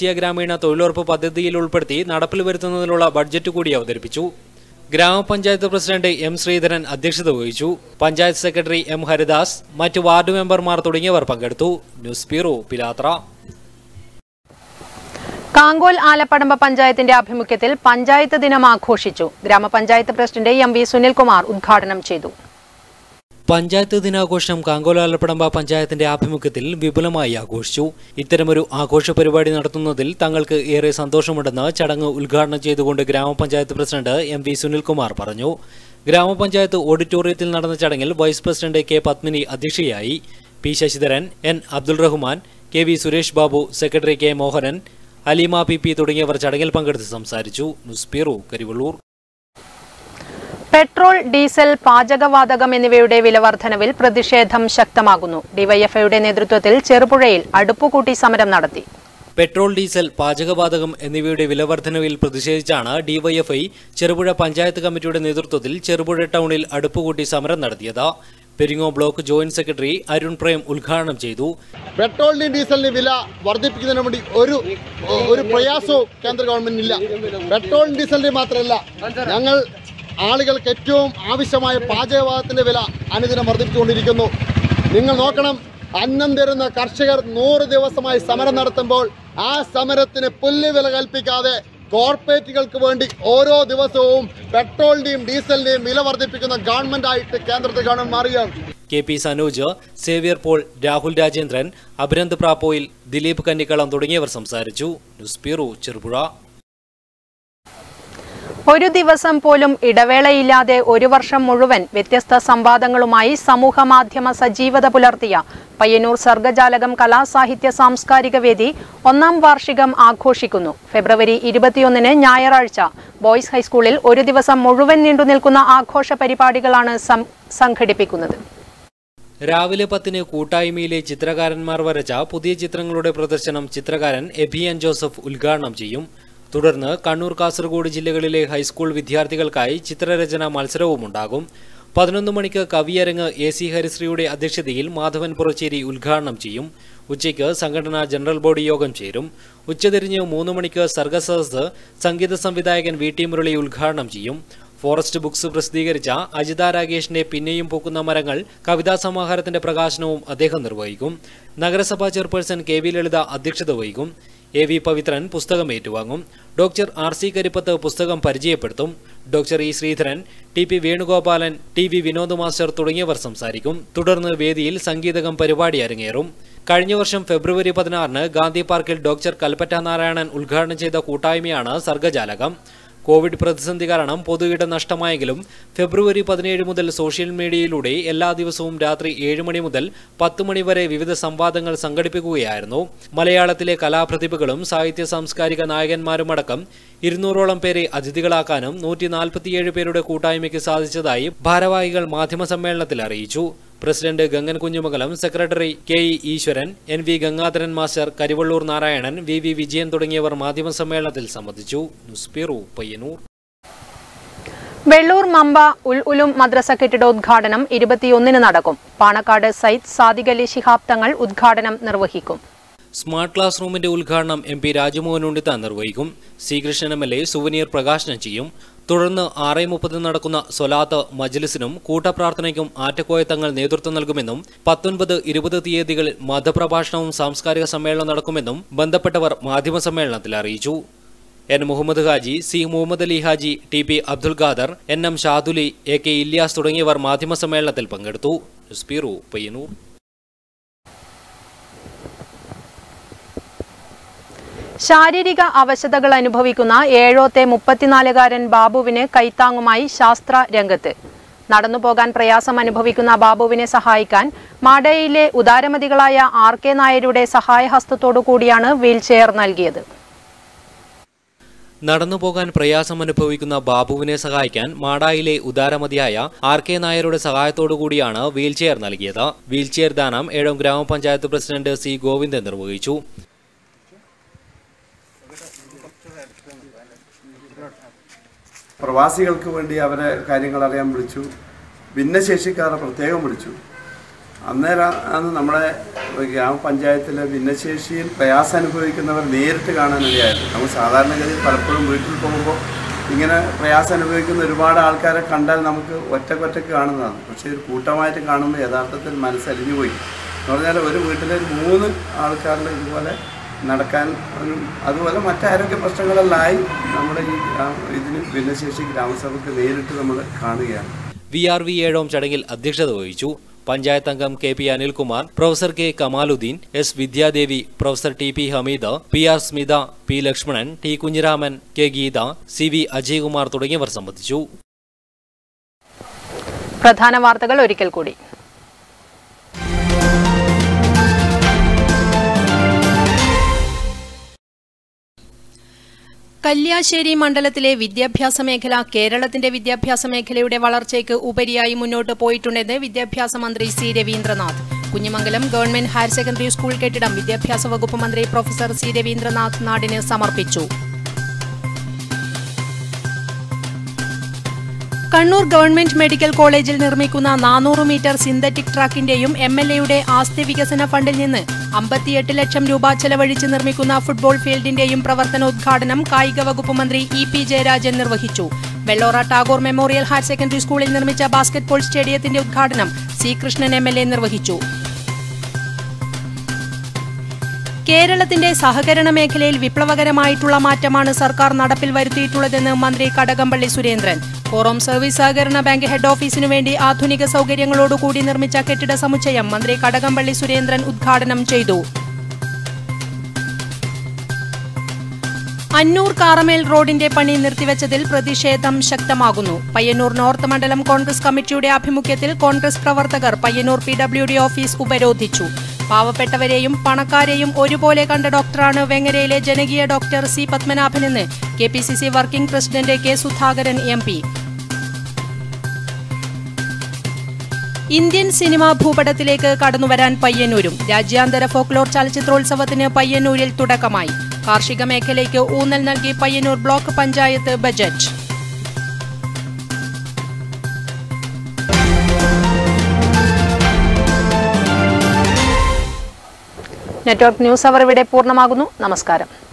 ദേശീയ ഗ്രാമീണ തൊഴിലുറപ്പ് പദ്ധതിയിൽ ഉൾപ്പെടുത്തി നടപ്പിൽ വരുത്തുന്നതിനുള്ള ബഡ്ജറ്റ് കൂടി അവതരിപ്പിച്ചു ഗ്രാമപഞ്ചായത്ത് പ്രസിഡന്റ് എം ശ്രീധരൻ അധ്യക്ഷത വഹിച്ചു പഞ്ചായത്ത് സെക്രട്ടറി എം ഹരിദാസ് മറ്റ് വാർഡ് മെമ്പർമാർ തുടങ്ങിയവർ പങ്കെടുത്തു ന്യൂസ് ബ്യൂറോ പിലാത്ര കാങ്കോൽ ആലപ്പടമ്പ പഞ്ചായത്തിന്റെ ആഭിമുഖ്യത്തിൽ പഞ്ചായത്ത് ദിനം ആഘോഷിച്ചു ഗ്രാമപഞ്ചായത്ത് പ്രസിഡന്റ് എം വി സുനിൽകുമാർ ഉദ്ഘാടനം ചെയ്തു പഞ്ചായത്ത് ദിനാഘോഷം കാങ്കോലാലപ്പടമ്പ പഞ്ചായത്തിന്റെ ആഭിമുഖ്യത്തിൽ വിപുലമായി ആഘോഷിച്ചു ഇത്തരമൊരു ആഘോഷ പരിപാടി നടത്തുന്നതിൽ തങ്ങൾക്ക് ഏറെ സന്തോഷമുണ്ടെന്ന് ചടങ്ങ് ഉദ്ഘാടനം ചെയ്തുകൊണ്ട് ഗ്രാമപഞ്ചായത്ത് പ്രസിഡന്റ് എം വി സുനിൽകുമാർ പറഞ്ഞു ഗ്രാമപഞ്ചായത്ത് ഓഡിറ്റോറിയത്തിൽ നടന്ന ചടങ്ങിൽ വൈസ് പ്രസിഡന്റ് കെ പത്മിനി അധ്യക്ഷയായി P Sasidharan N Abdul Rahman K V Suresh Babu secretary K Mohanan Aleema P P തുടങ്ങിയവർ ചടങ്ങിൽ പങ്കെടുത്ത് സംസാരിച്ചു news bureau Karivellur petrol diesel പാചകവാതകം എന്നിവയുടെ വിലവർധനവിൽ പ്രതിഷേധം ശക്തമാകുന്നു ഡിവൈഎഫ്ഐയുടെ നേതൃത്വത്തിൽ ചെറുപുഴയിൽ അടുപ്പുകൂട്ടി സമരം നടത്തി പെട്രോൾ ഡീസൽ പാചകവാതകം എന്നിവയുടെ വിലവർധനവിൽ പ്രതിഷേധിച്ചാണ് ഡിവൈഎഫ്ഐ ചെറുപുഴ പഞ്ചായത്ത് കമ്മിറ്റിയുടെ നേതൃത്വത്തിൽ ചെറുപുഴ ടൗണിൽ അടുപ്പുകൂട്ടി സമരം നടത്തിയത് Peringome block joint secretary Arun Prem ഉദ്ഘാടനം ചെയ്തു പെട്രോളിന്റെയും ഡീസലിന്റെയും വില വർദ്ധിപ്പിക്കുന്നതിന് വേണ്ടി ഒരു ഒരു പ്രയാസവും കേന്ദ്ര ഗവൺമെന്റിനില്ല പെട്രോളിനും ഡീസലിന്റെയും മാത്രമല്ല ഞങ്ങൾ ആളുകൾക്ക് ഏറ്റവും ആവശ്യമായ പാചകവാതത്തിന്റെ വില അനുദിനം വർദ്ധിപ്പിച്ചുകൊണ്ടിരിക്കുന്നു നിങ്ങൾ നോക്കണം അന്നം തരുന്ന കർഷകർ നൂറ് ദിവസമായി സമരം നടത്തുമ്പോൾ ആ സമരത്തിന് പുല്ല് വില കൽപ്പിക്കാതെ കോർപ്പറേറ്റുകൾക്ക് വേണ്ടി ഓരോ ദിവസവും പെട്രോളിന്റെയും ഡീസലിന്റെയും വില വർദ്ധിപ്പിക്കുന്ന ഗവൺമെന്റ് ആയിട്ട് കേന്ദ്രത്തെ ഗവൺമെന്റ് മാറുകയാണ് കെ പി സനോജ് സേവ്യർ പോൾ രാഹുൽ രാജേന്ദ്രൻ അഭിനന്ദ് പ്രാപ്പോയിൽ ദിലീപ് കന്നിക്കളം തുടങ്ങിയവർ സംസാരിച്ചു ന്യൂസ് ബ്യൂറോ ചെറുപുഴ ഒരു ദിവസം പോലും ഇടവേളയില്ലാതെ ഒരു വർഷം മുഴുവൻ വ്യത്യസ്ത സംവാദങ്ങളുമായി സമൂഹ മാധ്യമ സജീവത പുലർത്തിയ പയ്യന്നൂർ സർഗജാലകം കലാസാഹിത്യ സാംസ്കാരിക വേദി ഒന്നാം വാർഷികം ആഘോഷിക്കുന്നു ഫെബ്രുവരി ഇരുപത്തിയൊന്നിന് ഞായറാഴ്ച ബോയ്സ് ഹൈസ്കൂളിൽ ഒരു ദിവസം മുഴുവൻ നീണ്ടുനിൽക്കുന്ന ആഘോഷ പരിപാടികളാണ് സം- സംഘടിപ്പിക്കുന്നത് രാവിലെ പത്തിന് കൂട്ടായ്മയിലെ ചിത്രകാരന്മാർ വരച്ച പുതിയ ചിത്രങ്ങളുടെ പ്രദർശനം ചിത്രകാരൻ എബിയൻ ജോസഫ് ഉദ്ഘാടനം ചെയ്യും തുടർന്ന് കണ്ണൂർ കാസർഗോഡ് ജില്ലകളിലെ ഹൈസ്കൂൾ വിദ്യാർത്ഥികൾക്കായി ചിത്രരചന മത്സരവും ഉണ്ടാകും പതിനൊന്ന് മണിക്ക് കവിയരങ്ങ് എ സി ഹരിശ്രീയുടെ അധ്യക്ഷതയിൽ മാധവൻ പുറച്ചേരി ഉദ്ഘാടനം ചെയ്യും ഉച്ചയ്ക്ക് സംഘടനാ ജനറൽ ബോഡി യോഗം ചേരും ഉച്ചതിരിഞ്ഞ് മൂന്ന് മണിക്ക് സർഗസദസ് സംഗീത സംവിധായകൻ വി ടി മുരളി ഉദ്ഘാടനം ചെയ്യും ഫോറസ്റ്റ് ബുക്സ് പ്രസിദ്ധീകരിച്ച അജിത രാഗേഷിന്റെ പിന്നെയും പൂക്കുന്ന മരങ്ങൾ കവിതാ സമാഹാരത്തിന്റെ പ്രകാശനവും അദ്ദേഹം നിർവഹിക്കും നഗരസഭാ ചെയർപേഴ്സൺ കെ വി ലളിത അധ്യക്ഷത വഹിക്കും എ വി പവിത്രൻ പുസ്തകം ഏറ്റുവാങ്ങും ഡോക്ടർ ആർ സി കരിപ്പത്ത് പുസ്തകം പരിചയപ്പെടുത്തും doctor E Sreedharan T P Venugopalan T V Vinod master തുടങ്ങിയവർ സംസാരിക്കും തുടർന്ന് വേദിയിൽ സംഗീതകം പരിപാടി അരങ്ങേറും കഴിഞ്ഞ വർഷം ഫെബ്രുവരി പതിനാറിന് ഗാന്ധി പാർക്കിൽ ഡോക്ടർ കൽപ്പറ്റ നാരായണൻ ഉദ്ഘാടനം ചെയ്ത കൂട്ടായ്മയാണ് സർഗജാലകം കോവിഡ് പ്രതിസന്ധി കാരണം പൊതുയിടം നഷ്ടമായെങ്കിലും ഫെബ്രുവരി പതിനേഴ് മുതൽ സോഷ്യൽ മീഡിയയിലൂടെ എല്ലാ ദിവസവും രാത്രി ഏഴ് മണി മുതൽ പത്ത് മണി വരെ വിവിധ സംവാദങ്ങൾ സംഘടിപ്പിക്കുകയായിരുന്നു മലയാളത്തിലെ കലാപ്രതിഭകളും സാഹിത്യ സാംസ്കാരിക നായകന്മാരുമടക്കം ഇരുന്നൂറോളം പേരെ അതിഥികളാക്കാനും നൂറ്റി നാൽപ്പത്തിയേഴ് പേരുടെ കൂട്ടായ്മയ്ക്ക് സാധിച്ചതായി ഭാരവാഹികൾ മാധ്യമസമ്മേളനത്തിൽ അറിയിച്ചു president Gangan Kunhimangalam secretary K E Easwaran N V Gangadharan master Karivellur Narayanan V V Vijayan തുടങ്ങിയവർ മാധ്യമസമ്മേളനത്തിൽ സംബന്ധിച്ചു ന്യൂസ് ബ്യൂറോ പയ്യന്നൂർ വെള്ളൂർ മമ്പ ഉൽ ഉലും മദ്രസ കെട്ടിടോദ്ഘാടനം ഇരുപത്തിയൊന്നിന് നടക്കും പാണക്കാട് സയ്യിദ് സാദിഖ് അലി ശിഹാബ് തങ്ങൾ ഉദ്ഘാടനം നിർവഹിക്കും സ്മാർട്ട് ക്ലാസ് റൂമിന്റെ ഉദ്ഘാടനം എം പി രാജ്മോഹൻ ഉണ്ണിത്താൻ നിർവഹിക്കും C Krishnan M L A souvenir പ്രകാശനം ചെയ്യും തുടർന്ന് ആറ് മുപ്പതിന് നടക്കുന്ന സ്വലാത്ത് മജ്ലിസിനും കൂട്ടപ്രാർത്ഥനയ്ക്കും ആറ്റക്കോയ തങ്ങൾ നേതൃത്വം നൽകുമെന്നും പത്തൊൻപത് ഇരുപത് തീയതികളിൽ മതപ്രഭാഷണവും സാംസ്കാരിക സമ്മേളനം നടക്കുമെന്നും ബന്ധപ്പെട്ടവർ മാധ്യമസമ്മേളനത്തിൽ അറിയിച്ചു N Muhammad Haji C Muhammad Ali Haji T P Abdul Khader N M Shaduli A K Ilyas തുടങ്ങിയവർ മാധ്യമസമ്മേളനത്തിൽ പങ്കെടുത്തു ന്യൂസ് ബ്യൂറോ പയ്യന്നൂർ ശാരീരിക അവശതകൾ അനുഭവിക്കുന്ന ഏഴോത്തെ മുപ്പത്തിനാലുകാരൻ ബാബുവിന് കൈത്താങ്ങുമായി ശാസ്ത്ര രംഗത്ത് നടന്നുപോകാൻ പ്രയാസം അനുഭവിക്കുന്ന ബാബുവിനെ സഹായിക്കാൻ മാടയിലെ ഉദാരമതികളായ ആർ കെ നായരുടെ സഹായഹസ്തത്തോടു കൂടിയാണ് വീൽചെയർ നൽകിയത് നടന്നുപോകാൻ പ്രയാസം അനുഭവിക്കുന്ന ബാബുവിനെ സഹായിക്കാൻ മാടായിലെ ഉദാരമതിയായ ആർ കെ നായരുടെ സഹായത്തോടുകൂടിയാണ് വീൽചെയർ നൽകിയത് വീൽചെയർ ദാനം ഏഴം ഗ്രാമപഞ്ചായത്ത് പ്രസിഡന്റ് സി ഗോവിന്ദൻ നിർവഹിച്ചു പ്രവാസികൾക്ക് വേണ്ടി അവരെ കാര്യങ്ങൾ അറിയാൻ വിളിച്ചു ഭിന്നശേഷിക്കാരെ പ്രത്യേകം വിളിച്ചു അന്നേരം ആണ് നമ്മുടെ ഗ്രാമപഞ്ചായത്തിലെ ഭിന്നശേഷിയിൽ പ്രയാസം അനുഭവിക്കുന്നവർ നേരിട്ട് കാണാനിടയായിരുന്നു നമ്മൾ സാധാരണഗതിയിൽ പലപ്പോഴും വീട്ടിൽ പോകുമ്പോൾ ഇങ്ങനെ പ്രയാസം അനുഭവിക്കുന്ന ഒരുപാട് ആൾക്കാരെ കണ്ടാൽ നമുക്ക് ഒറ്റക്കൊറ്റക്ക് കാണുന്നതാണ് പക്ഷേ ഒരു കൂട്ടമായിട്ട് കാണുമ്പോൾ യഥാർത്ഥത്തിൽ മനസ്സലിഞ്ഞു പോയി എന്ന് പറഞ്ഞാൽ ഒരു വീട്ടിലെ ഒരു മൂന്ന് ആൾക്കാരിൽ ഇതുപോലെ നടക്കാൻ ഒരു അതുപോലെ മറ്റാരോഗ്യ പ്രശ്നങ്ങളെല്ലാമായി നമ്മുടെ ഈ ഗ്രാമ ഇതിന് ഭിന്നശേഷി ഗ്രാമസഭയ്ക്ക് നേരിട്ട് നമ്മൾ കാണുകയാണ് വി ആർ വി ഏഴോം ചടങ്ങിൽ അധ്യക്ഷത വഹിച്ചു പഞ്ചായത്ത് അംഗം K P Anilkumar professor K Kamaludheen S Vidyadevi professor T P Hameed P R Smitha P Lakshmanan T Kunhiraman K Geetha C V Ajaykumar തുടങ്ങിയവർ സംബന്ധിച്ചു പ്രധാന വാർത്തകൾ ഒരിക്കൽ കൂടി കല്യാശ്ശേരി മണ്ഡലത്തിലെ വിദ്യാഭ്യാസ മേഖല കേരളത്തിന്റെ വിദ്യാഭ്യാസ മേഖലയുടെ വളർച്ചയ്ക്ക് ഉപരിയായി മുന്നോട്ട് പോയിട്ടുണ്ടെന്ന് വിദ്യാഭ്യാസ മന്ത്രി C Ravindranath Kunhimangalam government higher secondary school കെട്ടിടം വിദ്യാഭ്യാസ വകുപ്പ് മന്ത്രി പ്രൊഫസർ സി രവീന്ദ്രനാഥ് നാടിന് സമർപ്പിച്ചു കണ്ണൂർ ഗവൺമെന്റ് മെഡിക്കൽ കോളേജിൽ നിർമ്മിക്കുന്ന നാനൂറ് മീറ്റർ സിന്തറ്റിക് ട്രാക്കിന്റെയും എം എൽ എയുടെ ആസ്തി വികസന ഫണ്ടിൽ നിന്ന് അമ്പത്തിയെട്ട് ലക്ഷം രൂപ ചെലവഴിച്ച് നിർമ്മിക്കുന്ന ഫുട്ബോൾ ഫീൽഡിന്റെയും പ്രവർത്തനോദ്ഘാടനം കായിക വകുപ്പ് മന്ത്രി ഇ പി ജയരാജൻ നിർവഹിച്ചു Vellora Tagore memorial higher secondary സ്കൂളിൽ നിർമ്മിച്ച ബാസ്കറ്റ്ബോൾ സ്റ്റേഡിയത്തിന്റെ ഉദ്ഘാടനം C Krishnan M L A നിർവഹിച്ചു കേരളത്തിന്റെ സഹകരണ മേഖലയിൽ വിപ്ലവകരമായിട്ടുള്ള മാറ്റമാണ് സർക്കാർ നടപ്പിൽ വരുത്തിയിട്ടുള്ളതെന്ന് മന്ത്രി കടകംപള്ളി സുരേന്ദ്രൻ കോറോം സർവീസ് സഹകരണ ബാങ്ക് ഹെഡ് ഓഫീസിനു വേണ്ടി ആധുനിക സൗകര്യങ്ങളോടുകൂടി നിർമ്മിച്ച കെട്ടിട സമുച്ചയം മന്ത്രി കടകംപള്ളി സുരേന്ദ്രൻ ഉദ്ഘാടനം ചെയ്തു അന്നൂർ കാറമേൽ റോഡിന്റെ പണി നിർത്തിവച്ചതിൽ പ്രതിഷേധം ശക്തമാകുന്നു പയ്യന്നൂർ നോർത്ത് മണ്ഡലം കോൺഗ്രസ് കമ്മിറ്റിയുടെ ആഭിമുഖ്യത്തിൽ കോൺഗ്രസ് പ്രവർത്തകർ Payyanur P W D office ഉപരോധിച്ചു പാവപ്പെട്ടവരെയും പണക്കാരെയും ഒരുപോലെ കണ്ട ഡോക്ടറാണ് വെങ്ങരയിലെ ജനകീയ ഡോക്ടർ സി പത്മനാഭനെന്ന് K P C C working president K Sudhakaran M P Indian cinema ഭൂപടത്തിലേക്ക് കടന്നുവരാൻ പയ്യന്നൂരും രാജ്യാന്തര ഫോക്ലോർ ചലച്ചിത്രോത്സവത്തിന് പയ്യന്നൂരിൽ തുടക്കമായി കാർഷിക മേഖലയ്ക്ക് ഊന്നൽ നൽകി Payyanur block panchayat budget network news അവർ ഇവിടെ പൂർണ്ണമാകുന്നു നമസ്കാരം